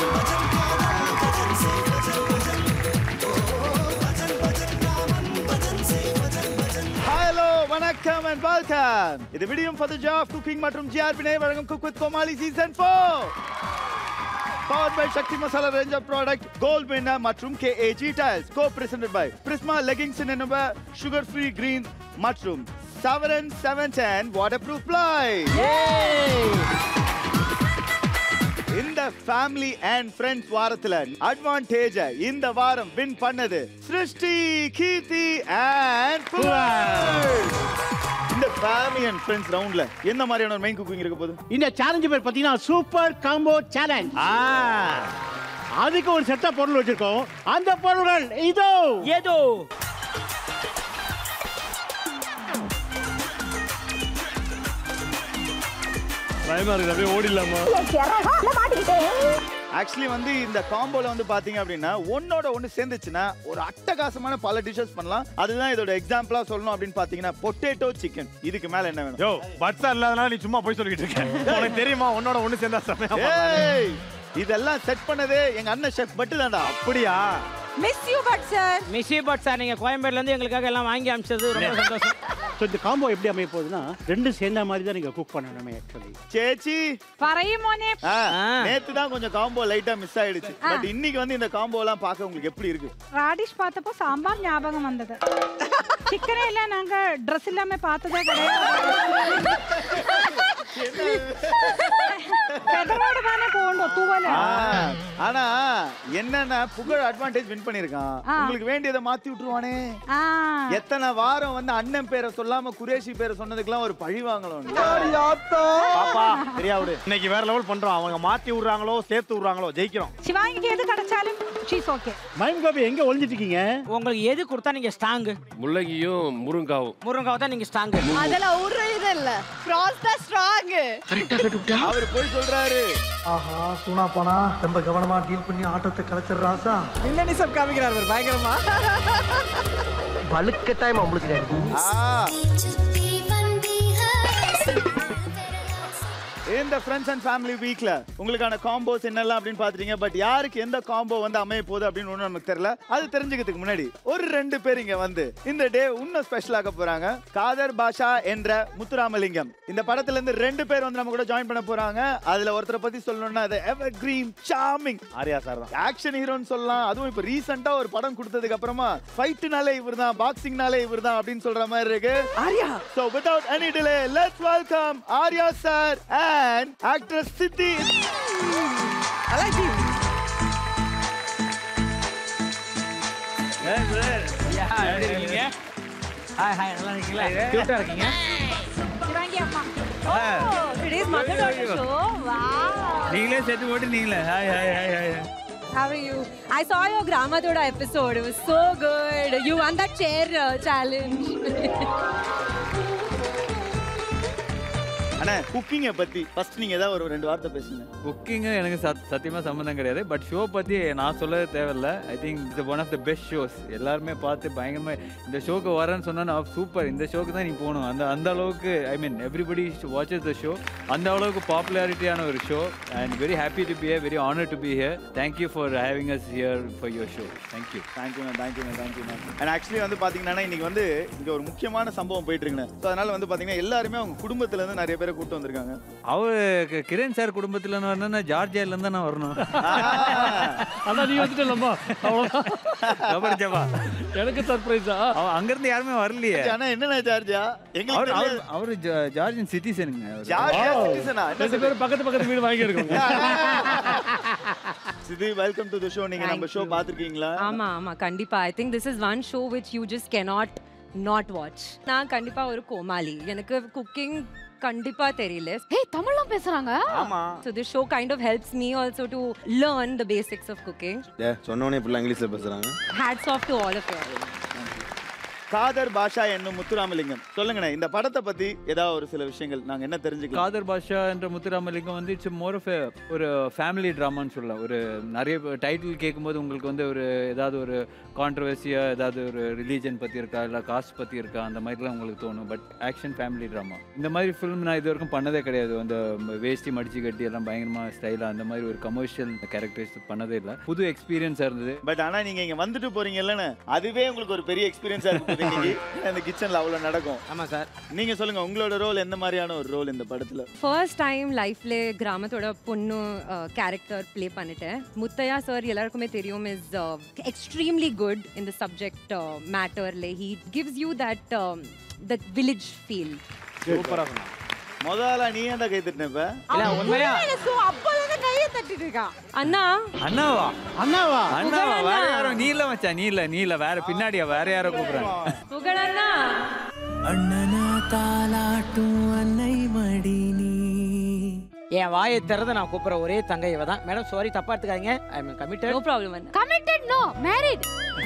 Hello வணக்கம் and welcome இது விடியும் ஃபார் தி ஜாப் குக்கிங் மற்றும் ஜிஆர்பி வழங்கும் cook with Comali season 4 Powered by Shakti Masala range of product, Gold Winner மற்றும் KAG Tiles. Co-presented by Prisma Leggings in Innova, Sugar Free Greens மற்றும் Savaran 710 Waterproof Ply. இந்த family and friends வாரத்துல advantage இந்த வாரம் win பண்ணது Srushti Keerthi and இந்த family and friends ரவுண்ட்ல என்ன மாதிரியான ஒரு மெயின் குக்கிங் இருக்க போகுது இந்த சேலஞ்சு பேர் பார்த்தீங்கன்னா சூப்பர் காம்போ சேலஞ்ச் அதுக்கு ஒரு செட்ட பொருள் வச்சிருக்கோம் அந்த பொருள்கள் இதோ ஏதோ பயமா இருக்கு அப்படியே ஓடிடலாமா ஆக்சுவலி வந்து இந்த காம்போல வந்து பாத்தீங்க அப்படின்னா ஒன்னோட ஒன்னு சேர்ந்துச்சுன்னா ஒரு அட்டகாசமான பல டிஷஸ் பண்ணலாம் அதுதான் இதோட எக்ஸாம்பிளா சொல்லணும் அப்படின்னு பாத்தீங்கன்னா பொட்டேட்டோ சிக்கன் இதுக்கு மேல என்ன வேணும் யோ பட்ஸா இல்லாதனால நீ சும்மா போய் சொல்லிட்டு இருக்க உனக்கு தெரியுமா உன்னோட ஒண்ணு சேர்ந்தா செம்மையா பண்ணலாம். ஏய் இதெல்லாம் செட் பண்ணதே எங்க அண்ணன் ஷெஃப் பட்டு தான்டா அப்படியா மிஸ் யூ பட் சார் மிஷி பட் சார் நீங்க கோயம்பேடுல இருந்து எங்களுக்காக எல்லாம் வாங்கி அமிச்சது ரொம்ப சந்தோஷம் ஸோ இந்த காம்போ எப்படி அமைய போகுதுன்னா ரெண்டும் சேர்ந்த மாதிரி தான் நீங்கள் குக் பண்ணணுமே ஆக்சுவலி சேச்சி പറയും മോനെ ஆ, ஆ. நேத்து தான் கொஞ்சம் காம்போ லைட்டா மிஸ் ஆயிடுச்சு பட் இன்னைக்கு வந்து இந்த காம்போ எல்லாம் பார்க்க உங்களுக்கு எப்படி இருக்கு ராடிஷ் பார்த்தப்போ சாம்பார் ஞாபகம் வந்தது சிக்கனே இல்ல நாங்க ட்ரெஸ் இல்லாம பார்த்ததே கிடையாது பெதரோட தானே போகணும் தூவல ஆ, ஆனா என்னன்னா புகழ் அட்வான்டேஜ் வின் பண்ணிருக்கான் ஆ. உங்களுக்கு வேண்டியதை மாத்தி விட்டுருவானே ஆ எத்தனை வாரம் வந்து அண்ணன் பேரை சொல்லாம குரேஷி பேரை சொன்னதுக்கெல்லாம் ஒரு பழி வாங்கலாம் பாப்பா சரியா விடு இன்னைக்கு வேற லெவல் பண்றோம் அவங்க மாத்தி விடுறாங்களோ சேர்த்து விடுறாங்களோ ஜெயிக்கிறோம் சிவாங்கிக்கு எது கிடைச்சாலும் ஷீஸ் ஓகே மைம் கோபி எங்கே ஒளிஞ்சிட்டு இருக்கீங்க உங்களுக்கு எது கொடுத்தா நீங்க ஸ்ட்ராங்கு முள்ளங்கியும் முருங்காவும் முருங்காவை தான் நீங்க ஸ்ட்ராங்கு அதெல்லாம் ஒரு இது இல்ல ஃப்ராஸ் தான் ஸ்ட்ராங் அவர் போய் சொல்றாரு ஆஹா சூனா போனா ரொம்ப கவனமா டீல் பண்ணி ஆட்டத்தை கலைச்சிடுறாசா வில்லனி சப் காமிக்கிறார் அவர் பயங்கரமா வழுக்க டைம் உங்களுக்கு ஆ, இந்த ஃப்ரெண்ட்ஸ் அண்ட் ஃபேமிலி வீக்ல உங்களுக்கான காம்போஸ் என்னெல்லாம் அப்படின்னு பாத்துட்டீங்க பட் யாருக்கு எந்த காம்போ வந்து அமைய போகுது அப்படின்னு ஒண்ணும் நமக்கு தெரியல அது தெரிஞ்சுக்கிறதுக்கு முன்னாடி ஒரு ரெண்டு பேர் இங்க வந்து இந்த டே இன்னும் ஸ்பெஷல் ஆக்க போறாங்க காதர் பாஷா என்ற முத்துராமலிங்கம் இந்த படத்துல இருந்து ரெண்டு பேர் வந்து நம்ம கூட ஜாயின் பண்ண போறாங்க அதுல ஒருத்தரை பத்தி சொல்லணும்னா அது evergreen charming Arya sir தான் ஆக்ஷன் ஹீரோன்னு சொல்லலாம் அதுவும் இப்ப ரீசெண்டா ஒரு படம் கொடுத்ததுக்கு அப்புறமா ஃபைட்னாலே இவர்தான் பாக்ஸிங்னாலே இவர்தான் அப்படின்னு சொல்ற மாதிரி இருக்கு Arya so without any delay let's welcome Arya sir and actress Siddhi hi hi நல்லா இருக்கீங்களா கியூட்டா இருக்கீங்க சிவாங்கி அம்மா it is mother daughter show wow நீங்களே சேர்த்து போட்டு நீங்களே hi hi hi hi How are you? I saw your Gramadoda episode. It was so good. You won that chair uh, challenge. அண்ணா குக்கிங்க பத்தி ஃபர்ஸ்ட் நீங்க ஏதாவது ஒரு ரெண்டு வார்த்தை பேசுங்க குக்கிங்கு எனக்கு சத் சத்தியமாக சம்மந்தம் கிடையாது பட் ஷோ பற்றி நான் சொல்ல தேவையில்ல ஐ திங்க் இது one of the best shows எல்லாருமே பார்த்து பயங்கரமாக இந்த ஷோக்கு வரேன்னு சொன்னா சூப்பர் இந்த ஷோக்கு தான் நீ போகணும் அந்த அந்த அளவுக்கு I mean everybody watches the show அந்த அளவுக்கு பாப்புலாரிட்டியான ஒரு show and very happy to be here very honour to be here thank you for having us here for your show thank you thank you ma'am thank you ma'am thank you ma'am and actually வந்து பாத்தீங்கன்னா இன்னைக்கு வந்து இங்க ஒரு முக்கியமான சம்பவம் போயிட்டு இருக்குண்ணே ஸோ அதனால வந்து பாத்தீங்கன்னா எல்லாருமே அவங்க குடும்பத்துல இருந்து நிறைய பேரை கூட்டு வந்திருக்காங்க அவர் க- கிரண் சார் குடும்பத்தில் வரணும்னா ஜார்ஜியாலேருந்து தான் நான் வரணும் அதான் நீ வந்துட்டலம்மா அவ்வளவுதான் கபர்ஜவா எனக்கு சர்ப்ரைஸா அவன் அங்கிருந்து யாருமே வரலையே ஆனா என்னண்ணே சார்ஜா அவர் எங்களுக்கு அவர் அவர் ஜார்ஜியன் சிட்டிசனுங்க அவர் ஜார்ஜியா citizen-ஆ? என்ன ரெண்டு பேரும் பக்கத்து பக்கத்து வீடு வாங்கி இருக்கோம் Siddhi welcome to the show நீங்க நம்ம ஷோ பாத்திருக்கீங்களா ஆமா ஆமா கண்டிப்பா I think this is one show which you just cannot not watch நான் கண்டிப்பா ஒரு கோமாளி எனக்கு குக்கிங் கண்டிப்பா தெரியல ஹே தமிழ்லாம் பேசுறாங்க ஆமா So this show kind of helps me also to learn the basics of cooking. சொன்னோடனே இப்படிலாம் இங்கிலீஷ்ல பேசுறாங்க Hats off to all of you. Kader பாஷா என்னும் முத்துராமலிங்கம் சொல்லுங்கண்ணே இந்த படத்தை பத்தி ஏதாவது ஒரு சில விஷயங்கள் நாங்க என்ன தெரிஞ்சுக்கலாம் காதர் பாஷா என்ற முத்துராமலிங்கம் வந்து இட்ஸ் மோர் ஆஃப் ஒரு ஃபேமிலி ட்ராமான்னு சொல்லலாம் ஒரு நிறைய டைட்டில் கேட்கும்போது உங்களுக்கு வந்து ஒரு ஏதாவது ஒரு கான்ட்ரவர்சியாக ஏதாவது ஒரு ரிலீஜன் பற்றி இருக்கா இல்லை காஸ்ட் பற்றி இருக்கா அந்த மாதிரிலாம் உங்களுக்கு தோணும் பட் ஆக்ஷன் ஃபேமிலி ட்ராமா இந்த மாதிரி ஃபிலிம் நான் இது வரைக்கும் பண்ணதே கிடையாது அந்த வேஷ்டி மடிச்சு கட்டி எல்லாம் பயங்கரமாக ஸ்டைலாக அந்த மாதிரி ஒரு கமர்ஷியல் கேரக்டர்ஸ் பண்ணதே இல்லை புது எக்ஸ்பீரியன்ஸாக இருந்தது பட் ஆனா நீங்க இங்க வந்துட்டு போறீங்க இல்லன்னு அதுவே உங்களுக்கு ஒரு பெரிய எக்ஸ்பீரியன்ஸா இருக்கும் இன்னைக்கு அந்த கிச்சன்ல அவ்வளவு நடக்கும் ஆமா சார் நீங்க சொல்லுங்க உங்களோட ரோல் எந்த மாதிரியான ஒரு ரோல் இந்த படத்துல ஃபர்ஸ்ட் டைம் லைஃப்ல கிராமத்தோட பொண்ணு கேரக்டர் ப்ளே பண்ணிட்டேன் முத்தையா சார் எல்லாருக்குமே தெரியும் is extremely good in the subject மேட்டர்ல he gives you that that village feel சூப்பரா சொன்னா முதல்ல நீ ஏன்டா கை தட்டின இப்ப இல்ல உண்மையா அண்ணா அண்ணாவா அண்ணாவா அண்ணாவா வேற யாரும் நீ இல்ல மச்சான் நீ இல்ல நீ இல்ல வேற பின்னாடியா வேற யாரோ கூப்பிடுறாங்க புகழ் அண்ணா அண்ணனா தாலாட்டும் அன்னை மடி நீ என் வாயை திறந்து நான் கூப்பிடுற ஒரே தங்கை இவ தான் மேடம் சாரி தப்பா எடுத்துக்காதீங்க I mean committed no problem அண்ணா கமிட்டட் நோ மேரிட்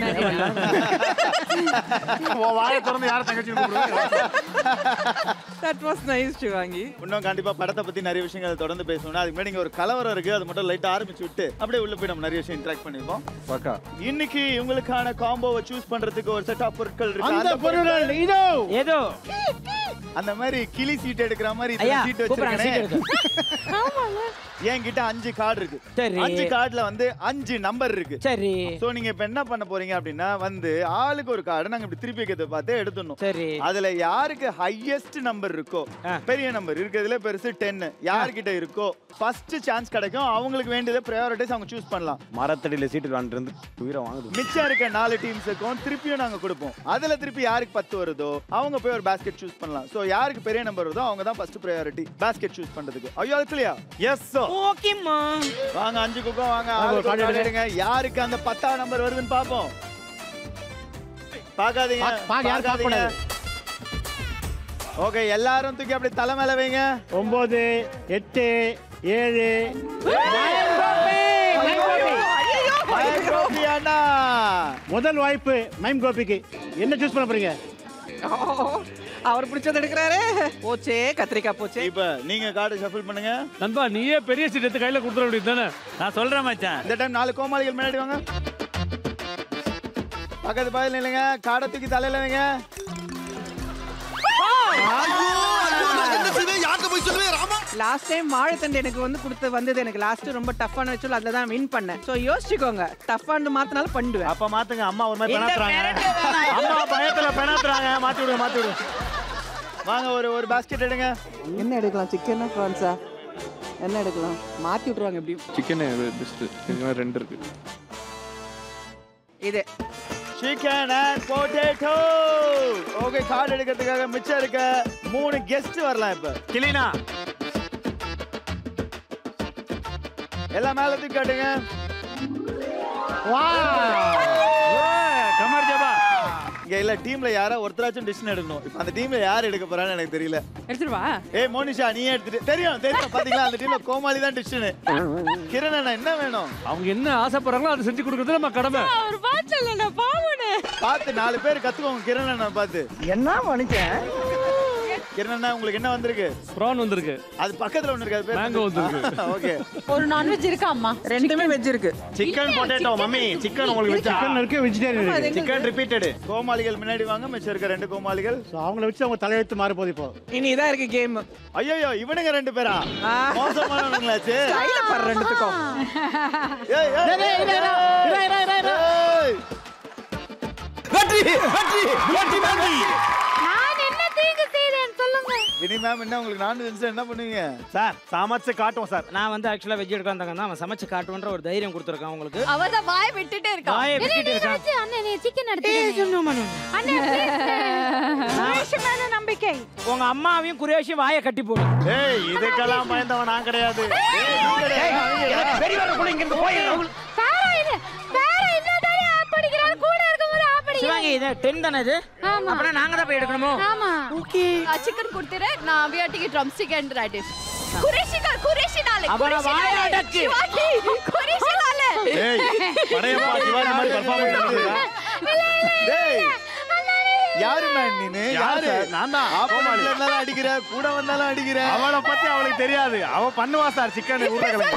வாயை திறந்து யாரை தங்கச்சி கூப்பிடுவாங்க தட் வாஸ் நைஸ் சிவாங்கி இன்னும் கண்டிப்பா படத்தை பத்தி நிறைய விஷயங்கள் தொடர்ந்து பேசணும் அதுக்கு முன்னாடி இங்க ஒரு கலவரம் இருக்கு அது மட்டும் லைட்டா ஆரம்பிச்சு விட்டு அப்படியே உள்ள போய் நம்ம நிறைய விஷயம் இன்டராக்ட் பண்ணிருக்கோம் பக்கா இன்னைக்கு உங்களுக்கான காம்போவை சூஸ் பண்றதுக்கு ஒரு செட் ஆஃப் பொருட்கள் இருக்கு அந்த அந்த பொருட்கள் பொருள்கள் இதோ ஏதோ அந்த மாதிரி கிளி சீட் எடுக்கிற மாதிரி ஐயா சீட் கூப்பிடுறாங்க சீட் வச்சிருக்கேன் எடுக்க என்கிட்ட அஞ்சு கார்டு இருக்கு சரி. அஞ்சு கார்டுல வந்து அஞ்சு நம்பர் இருக்கு சரி சோ நீங்க இப்ப என்ன பண்ண போறீங்க அப்படின்னா வந்து ஆளுக்கு ஒரு கார்டு நாங்க இப்படி திருப்பி வைக்கிறத பார்த்து எடுத்துடணும் சரி அதுல யாருக்கு ஹையஸ்ட் நம்பர் இருக்கோ ஆ. பெரிய நம்பர் இருக்கிறதுல பெருசு டென் யார்கிட்ட இருக்கோ ஃபர்ஸ்ட் சான்ஸ் கிடைக்கும் அவங்களுக்கு வேண்டியதை ப்ரையாரிட்டிஸ் அவங்க சூஸ் பண்ணலாம் மரத்தடியில சீட்டு விளாண்டு இருந்து உயிரை வாங்குது மிச்சம் இருக்க நாலு டீம்ஸுக்கும் திருப்பியும் நாங்க கொடுப்போம் அதுல திருப்பி யாருக்கு பத்து வருதோ அவங்க போய் ஒரு பாஸ்கெட் சூஸ் பண்ணலாம் சோ யாருக்கு பெரிய நம்பர் வருதோ அவங்க தான் ஃபர்ஸ்ட் ப்ரையாரிட்டி பாஸ்கெட் சூஸ் பண்றதுக்கு ஐயோ அது இல்லையா எஸ் ஓகேம்மா வாங்க அஞ்சு குக்கம் வாங்க வாங்க, ஆளுக்கு ஒரு card card எடுங்க. எடுங்க யாருக்கு அந்த பத்தாம் நம்பர் வருதுன்னு பாப்போம் பாக்காதீங்க பா- பாக்க யாரும் பார்க்க கூடாது. ஓகே எல்லாரும் தூக்கி அப்படி தலை மேல வைங்க ஒன்பது எட்டு ஏழு மயக் கோபி அண்ணா முதல் வாய்ப்பு மைம் கோபிக்கு என்ன சூஸ் பண்ண போறீங்க அவர் பிடிச்சது எடுக்கிறாரு போச்சே கத்திரிக்காய் போச்சே இப்ப நீங்க கார்டு ஷஃபிள் பண்ணுங்க நண்பா நீயே பெரிய சீட் எடுத்து கையில கொடுத்துட வேண்டியது தானே நான் சொல்றேன் மச்சான் இந்த டைம் நாலு கோமாளிகள் முன்னாடி வாங்க பக்கத்து பாயில் இல்லைங்க காடை தூக்கி தலையில வைங்க லாஸ்ட் டைம் வாழைத்தண்டு எனக்கு வந்து கொடுத்து வந்தது எனக்கு லாஸ்ட் ரொம்ப டஃப்பான வச்சு அதில் தான் வின் பண்ணேன் ஸோ யோசிச்சுக்கோங்க டஃப்பானு மாத்தினாலும் பண்ணுவேன் அப்ப மாத்துங்க அம்மா ஒரு மாதிரி இந்த பெணாத்துறாங்க மிரட்டே வேணாம். அம்மா பயத்துல பெணாத்துறாங்க மாத்தி விடுங்க மாத்தி விடுங்க வாங்க ஒரு ஒரு பாஸ்கெட் எடுங்க என்ன எடுக்கலாம் சிக்கனா ப்ரான்ஸா என்ன எடுக்கலாம் மாற்றி விட்ருவாங்க எப்படியும் சிக்கன் பெஸ்ட் ரெண்டு இருக்கு இது chicken and potato okay card எடுக்கிறதுக்காக மிச்சம் இருக்க மூணு கெஸ்ட் வரலாம் இப்ப கிளீனா எல்லாம் மேல தூக்கி காட்டுங்க கமர் ஜபா இங்க இல்ல டீம்ல யாரோ ஒருத்தராச்சும் டிசிஷன் எடுக்கணும் இப்ப அந்த டீம்ல யார் எடுக்க போறான்னு எனக்கு தெரியல எடுத்துட்டு வா ஏய் மோனிஷா நீ எடுத்துட்டு தெரியும் தெரியும் பாத்தீங்களா அந்த டீம்ல கோமாளி தான் டிசிஷன் கிரண் அண்ணா என்ன வேணும் அவங்க என்ன ஆசைப்படுறாங்களோ அதை செஞ்சு கொடுக்கறது நம்ம கடமை ஒரு பாச்சல்ல பாவனே பார்த்து நாலு பேர் கத்துக்கோங்க கிரண் அண்ணா பார்த்து என்ன மனுஷன் கிரண் அண்ணா உங்களுக்கு என்ன வந்திருக்கு ப்ரான் வந்திருக்கு அது பக்கத்துல ஒண்ணு இருக்கு அது பேர் Mango வந்திருக்கு. ஓகே ஒரு நான்வெஜ் இருக்கா அம்மா ரெண்டுமே வெஜ் இருக்கு சிக்கன் பொட்டேட்டோ மம்மி சிக்கன் உங்களுக்கு வச்சா சிக்கன் இருக்கு வெஜிடேரியன் இருக்கு சிக்கன் ரிப்பீட்டட் கோமாளிகள் முன்னாடி வாங்க மிச்சம் இருக்க ரெண்டு கோமாளிகள் ஸோ அவங்கள வச்சு அவங்க தலையெழுத்து மாற போகுது இப்போ இனி இதான் இருக்கு கேம் ஐயோ இவனுங்க ரெண்டு பேரா மோசமானவங்களாச்சு கையில பாரு ரெண்டுத்துக்கும் ஏய், ஏய், ஏய், ஏய். வெற்றி வெற்றி வெற்றி வெற்றி நான் என்ன தீங்கு செய்தேன் சொல்லுங்க வினி மேம் என்ன உங்களுக்கு நான் என்ன பண்ணுவீங்க சார் சமைச்சு காட்டுவோம் சார் நான் வந்து ஆக்சுவலா வெஜ் எடுக்க வந்தாங்க அவன் சமைச்சு காட்டுவன்ற ஒரு தைரியம் கொடுத்துருக்கான் உங்களுக்கு அவர் தான் வாய் விட்டுட்டே இருக்கான் வாயை விட்டுட்டு இருக்கான் அண்ணன் நீ சிக்கன் எடுத்து அண்ணன் please. மேல நம்பிக்கை உங்க அம்மாவையும் குரேஷையும் வாயை கட்டி போடு ஏய் இதுக்கெல்லாம் பயந்தவன் நான் கிடையாது பேரா இது பேரா இன்னொரு ஆப்படிக்கிறாரு கூட இருக்கும்போது ஆப்படிக்கிறாரு சிவாங்கி இது டென் தானே இது ஆமா. அப்புறம் நாங்க தான் போய் எடுக்கணுமோ ஆமா சிக்கன் கொடுத்துரு நான் வியாட்டிக்கு ட்ரம் ஸ்டிக் ரைட் குரேஷிகா குரேஷினாலே அவன வாயை அடக்கு. குரேஷினாலே ஏய் படையப்பா சிவாஜி மாதிரி பர்ஃபார்மன்ஸ் பண்ணுறா டேய் யாரு மேன் நீனு யாரு? யாரு நான் தான். ஆப்போனட்ல இருந்தாலும் அடிக்கிற கூட வந்தாலும் அடிக்கிற அவளை பத்தி அவளுக்கு தெரியாது அவ பண்ணுவா சார் சிக்கன்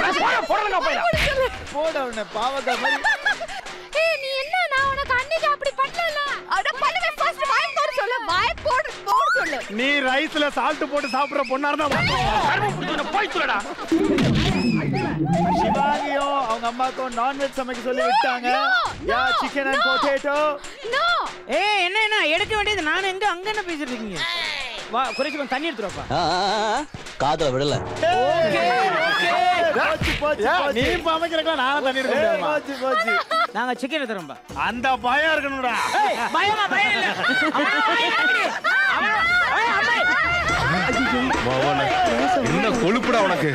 போட உன்னை பாவக்காய் மாதிரி ஏய் நீ என்ன நான் உனக்கு அன்னைக்கு அப்படி பண்ணல அட பண்ணுவே ஃபர்ஸ்ட் வாய் போடு சொல்லு வாய் போடு போடு சொல்லு நீ ரைஸ்ல சால்ட் போட்டு சாப்பிடுற பொண்ணா இருந்தா போய் சொல்லடா சிவாங்கியும் அவங்க அம்மாக்கும் நான்வெஜ் சமைக்க சொல்லி விட்டாங்க யா சிக்கன் அண்ட் பொட்டேட்டோ நோ ஏய் என்ன என்ன எடுக்க வேண்டியது நான் எங்க அங்க என்ன பேசிட்டு இருக்கீங்க வா குறைச்சு கொஞ்சம் தண்ணி எடுத்துருவாப்பா காதல விடல ஓகே ஓகே போச்சு போச்சு நீ போச்சு சமைக்கிறக்கா நானும் தண்ணி எடுக்க ஏய், முடியாதுமா போச்சு போச்சு நாங்க சிக்கன் எடுத்துறோம்பா அந்த பயம் இருக்கணும்டா பயமா பயம் இல்ல என்ன கொழுப்புடா உனக்கு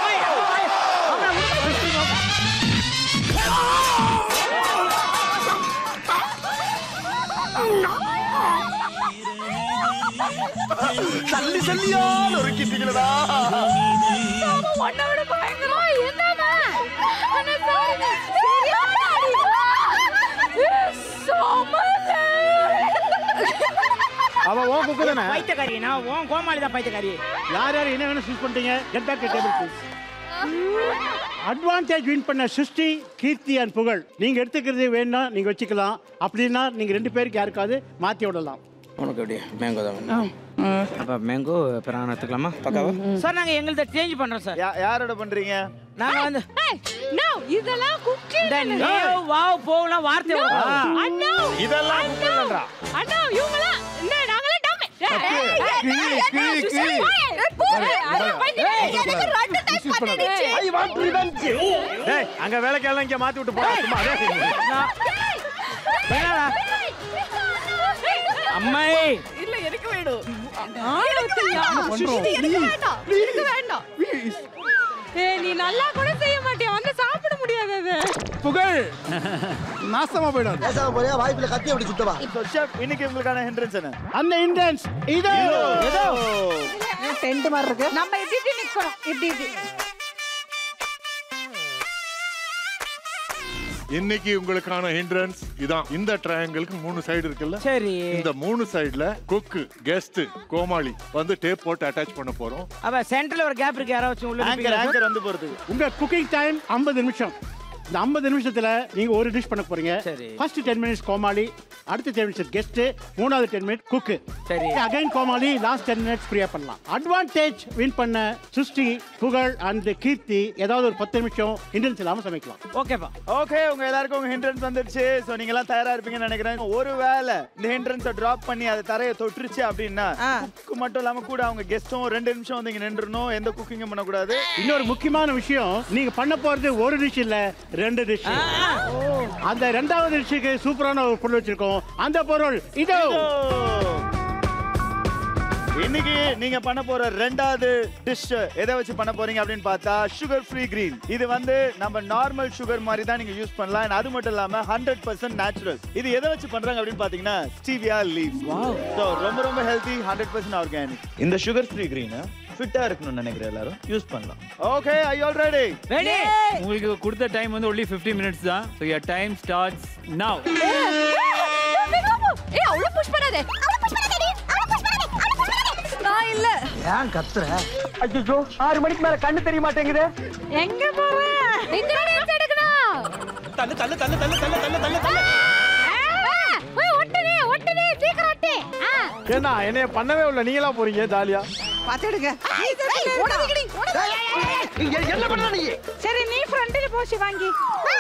தள்ளி தள்ளியா நொறுக்கிட்டீங்களா உன்னோட பயங்கரமா என்னமா அண்ணா சாரி சரியான சோமல அவ ஓ குக்கு தானே பைத்தியக்காரி நான் உன் கோமாளி தான் பைத்தியக்காரி யார் யார் என்ன வேணும் சூஸ் பண்ணிட்டீங்க get back table please advantage win பண்ண சிருஷ்டி கீர்த்தி அண்ட் புகழ் நீங்க எடுத்துக்கிறது வேணும்னா நீங்க வச்சுக்கலாம் அப்படின்னா நீங்க ரெண்டு பேருக்கு யாருக்காவது மாத்தி விடலாம் உனக்கு எப்படி மேங்கோ தான் வேணும் அப்ப மேங்கோ பிரான் எடுத்துக்கலாமா பக்காவா சார் நாங்க எங்கள்ட்ட சேஞ்ச் பண்றோம் சார் யா- யாரோட பண்றீங்க நாங்க வந்து நோ இதெல்லாம் குக்கிங் இந்த நேவ் வாவ் போகலாம் வார்த்தை வரும். அண்ணா இதெல்லாம் குக்கர்ன்றா அண்ணா இவங்களா என்ன நாங்களே டம்மி கிளி, கிளி, கிளி. டேய் அங்க வேலைக்கெல்லாம் இங்க மாத்தி விட்டு போடா சும்மா அதே என்னடா? அம்மை இல்ல எனக்கு வேணும் எனக்கு வேண்டாம் எனக்கு வேண்டாம் ஏய் நீ நல்லா கூட செய்ய மாட்டியா வந்து சாப்பிட முடியாது அது புகழ் நாசமா போயிடும் பேசாம போறியா வாய்ப்புல கத்தி அப்படி சுத்தவா So, chef, இன்னைக்கு உங்களுக்கான ஹிண்ட்ரன்ஸ் என்ன அந்த இந்தியன்ஸ் இதோ இதோ. டென்ட் மாதிரி இருக்கு நம்ம இப்படி இப்படி நிக்கணும் இப்படி இப்படி இன்னைக்கு உங்களுக்கான ஹிண்ட்ரன்ஸ் இதான் இந்த ட்ரையாங்கிளுக்கு மூணு சைடு இருக்குல்ல சரி இந்த மூணு சைடுல குக்கு கெஸ்ட் கோமாளி வந்து டேப் போட்டு அட்டாச் பண்ண போறோம் அப்ப சென்டர்ல ஒரு கேப் இருக்கு யாராச்சும் உள்ள ஆங்கர் நிப்பீங்களா ஆங்கர் வந்து போறதுக்கு உங்க குக்கிங் டைம் 50 நிமிஷம் இந்த 50 நிமிஷத்துல நீங்க ஒரு டிஷ் பண்ண போறீங்க சரி. ஃபர்ஸ்ட் 10 மினிட்ஸ் கோமாளி அடுத்த 10 மினிட்ஸ் கெஸ்ட் மூணாவது 10 மினிட் குக்கு சரி. அகைன் கோமாளி லாஸ்ட் 10 மினிட்ஸ் ஃப்ரீயா பண்ணலாம் அட்வான்டேஜ் வின் பண்ண சுஷ்டி புகழ் அண்ட் கீர்த்தி ஏதாவது ஒரு 10 நிமிஷம் இண்டியன்ஸ் இல்லாம சமைக்கலாம் ஓகேப்பா ஓகே உங்க எல்லாருக்கும் உங்க ஹிண்ட்ரன்ஸ் வந்துருச்சு சோ நீங்க எல்லாம் தயாரா இருப்பீங்கன்னு நினைக்கிறேன் ஒருவேளை இந்த ஹிண்ட்ரன்ஸை டிராப் பண்ணி அது தரையை தொட்டுருச்சு அப்படின்னா ஆ. குக்கு மட்டும் இல்லாம கூட அவங்க கெஸ்டும் ரெண்டு நிமிஷம் வந்து இங்க நின்றுணும் எந்த குக்கிங்கும் பண்ணக்கூடாது இன்னொரு முக்கியமான விஷயம் நீங்க பண்ண போறது ஒரு டிஷ் இல்ல ரெண்டு டிஷ் அந்த ரெண்டாவது டிஷ்ஷுக்கு சூப்பரான ஒரு பொருள் வச்சிருக்கோம் அந்த பொருள் இதோ இன்னைக்கு நீங்க பண்ண போற ரெண்டாவது டிஷ் எதை வச்சு பண்ண போறீங்க அப்படின்னு பார்த்தா சுகர் ஃப்ரீ கிரீன் இது வந்து நம்ம நார்மல் சுகர் மாதிரி தான் நீங்க யூஸ் பண்ணலாம் And அது மட்டும் இல்லாம ஹண்ட்ரட் பர்சன்ட் நேச்சுரல் இது எதை வச்சு பண்றாங்க அப்படின்னு பாத்தீங்கன்னா ஸ்டீவியா லீவ் ஸோ ரொம்ப ரொம்ப ஹெல்த்தி ஹண்ட்ரட் பர்சன்ட் ஆர்கானிக் இந்த சுகர் ஃப்ரீ கிரீன் ஃபிட்டா இருக்கணும்னு நினைக்கிற எல்லாரும் யூஸ் பண்ணலாம் okay I already ready உங்களுக்கு கொடுத்த டைம் வந்து ஒன்லி 15 மினிட்ஸ் தான் so your time starts now ஏய் அவ்வளவு புஷ் பண்ணாதே அவ்வளவு புஷ் பண்ணாதே அவ்வளவு புஷ் பண்ணாதே அவ்வளவு புஷ் பண்ணாதே நான் இல்ல ஏன் கத்துற ஐயோ ஆறு மணிக்கு மேல கண்ணு தெரிய மாட்டேங்குது எங்க போற இந்த டான்ஸ் எடுக்கணும் தள்ளு தள்ளு தள்ளு தள்ளு தள்ளு தள்ளு தள்ளு தள்ளு ஓய் ஒட்டுனே ஒட்டுனே சீக்கிரம் ஒட்டு ஆ ஏன்னா என்னைய பண்ணவே இல்லை நீங்களா போறீங்க ஜாலியா பாத்துடுங்க ஓடாதீங்கடி என்ன பண்ண நீ சரி நீ ஃப்ரண்ட்ல போ சிவாங்கி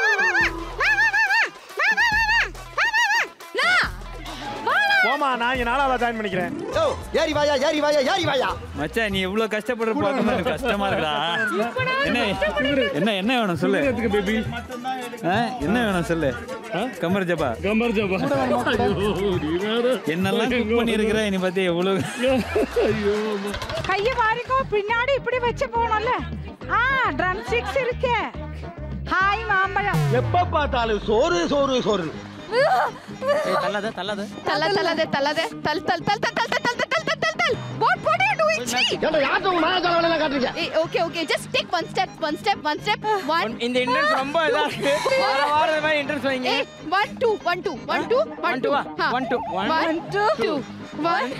போமா நான் இங்க நாலாவதா ஜாயின் பண்ணிக்கிறேன் ஓ ஏறி வாயா ஏறி வாயா ஏறி வாயா மச்சான் நீ எவ்வளவு கஷ்டப்படுற பார்க்கும்போது எனக்கு கஷ்டமா இருக்குடா என்ன என்ன என்ன வேணும் சொல்லு பேபி ஆ? என்ன வேணும் சொல்லு கமர் ஜபா கம்பர் ஜபா என்னெல்லாம் குக் பண்ணி இருக்கிற நீ பத்தி எவ்வளவு ஐயோ கைய வாரிக்கோ பின்னாடி இப்படி வச்சு போகணும்ல ஆ ட்ரம் ஸ்டிக்ஸ் இருக்கு ஹாய் மாம்பழம் எப்ப பார்த்தாலும் சோறு சோறு சோறு ஏய், தள்ளாத தள்ளாத தல தலதே தலதே தல் தல் தல் தல் தல் தல் தல் தல் தல் தல் தல் வாட் வாட் ஆர் யூ ஏன்டா யார்ட்ட உங்க மாயாஜால வேலை எல்லாம் காட்டுறீங்க okay okay just take one step one step one step one இந்த இன்ட்ரெஸ்ட் ரொம்ப இதா இருக்கு வார வாரம் இந்த மாதிரி இன்ட்ரெஸ்ட் வைங்க one two one two one two one two One, two, one. One two two one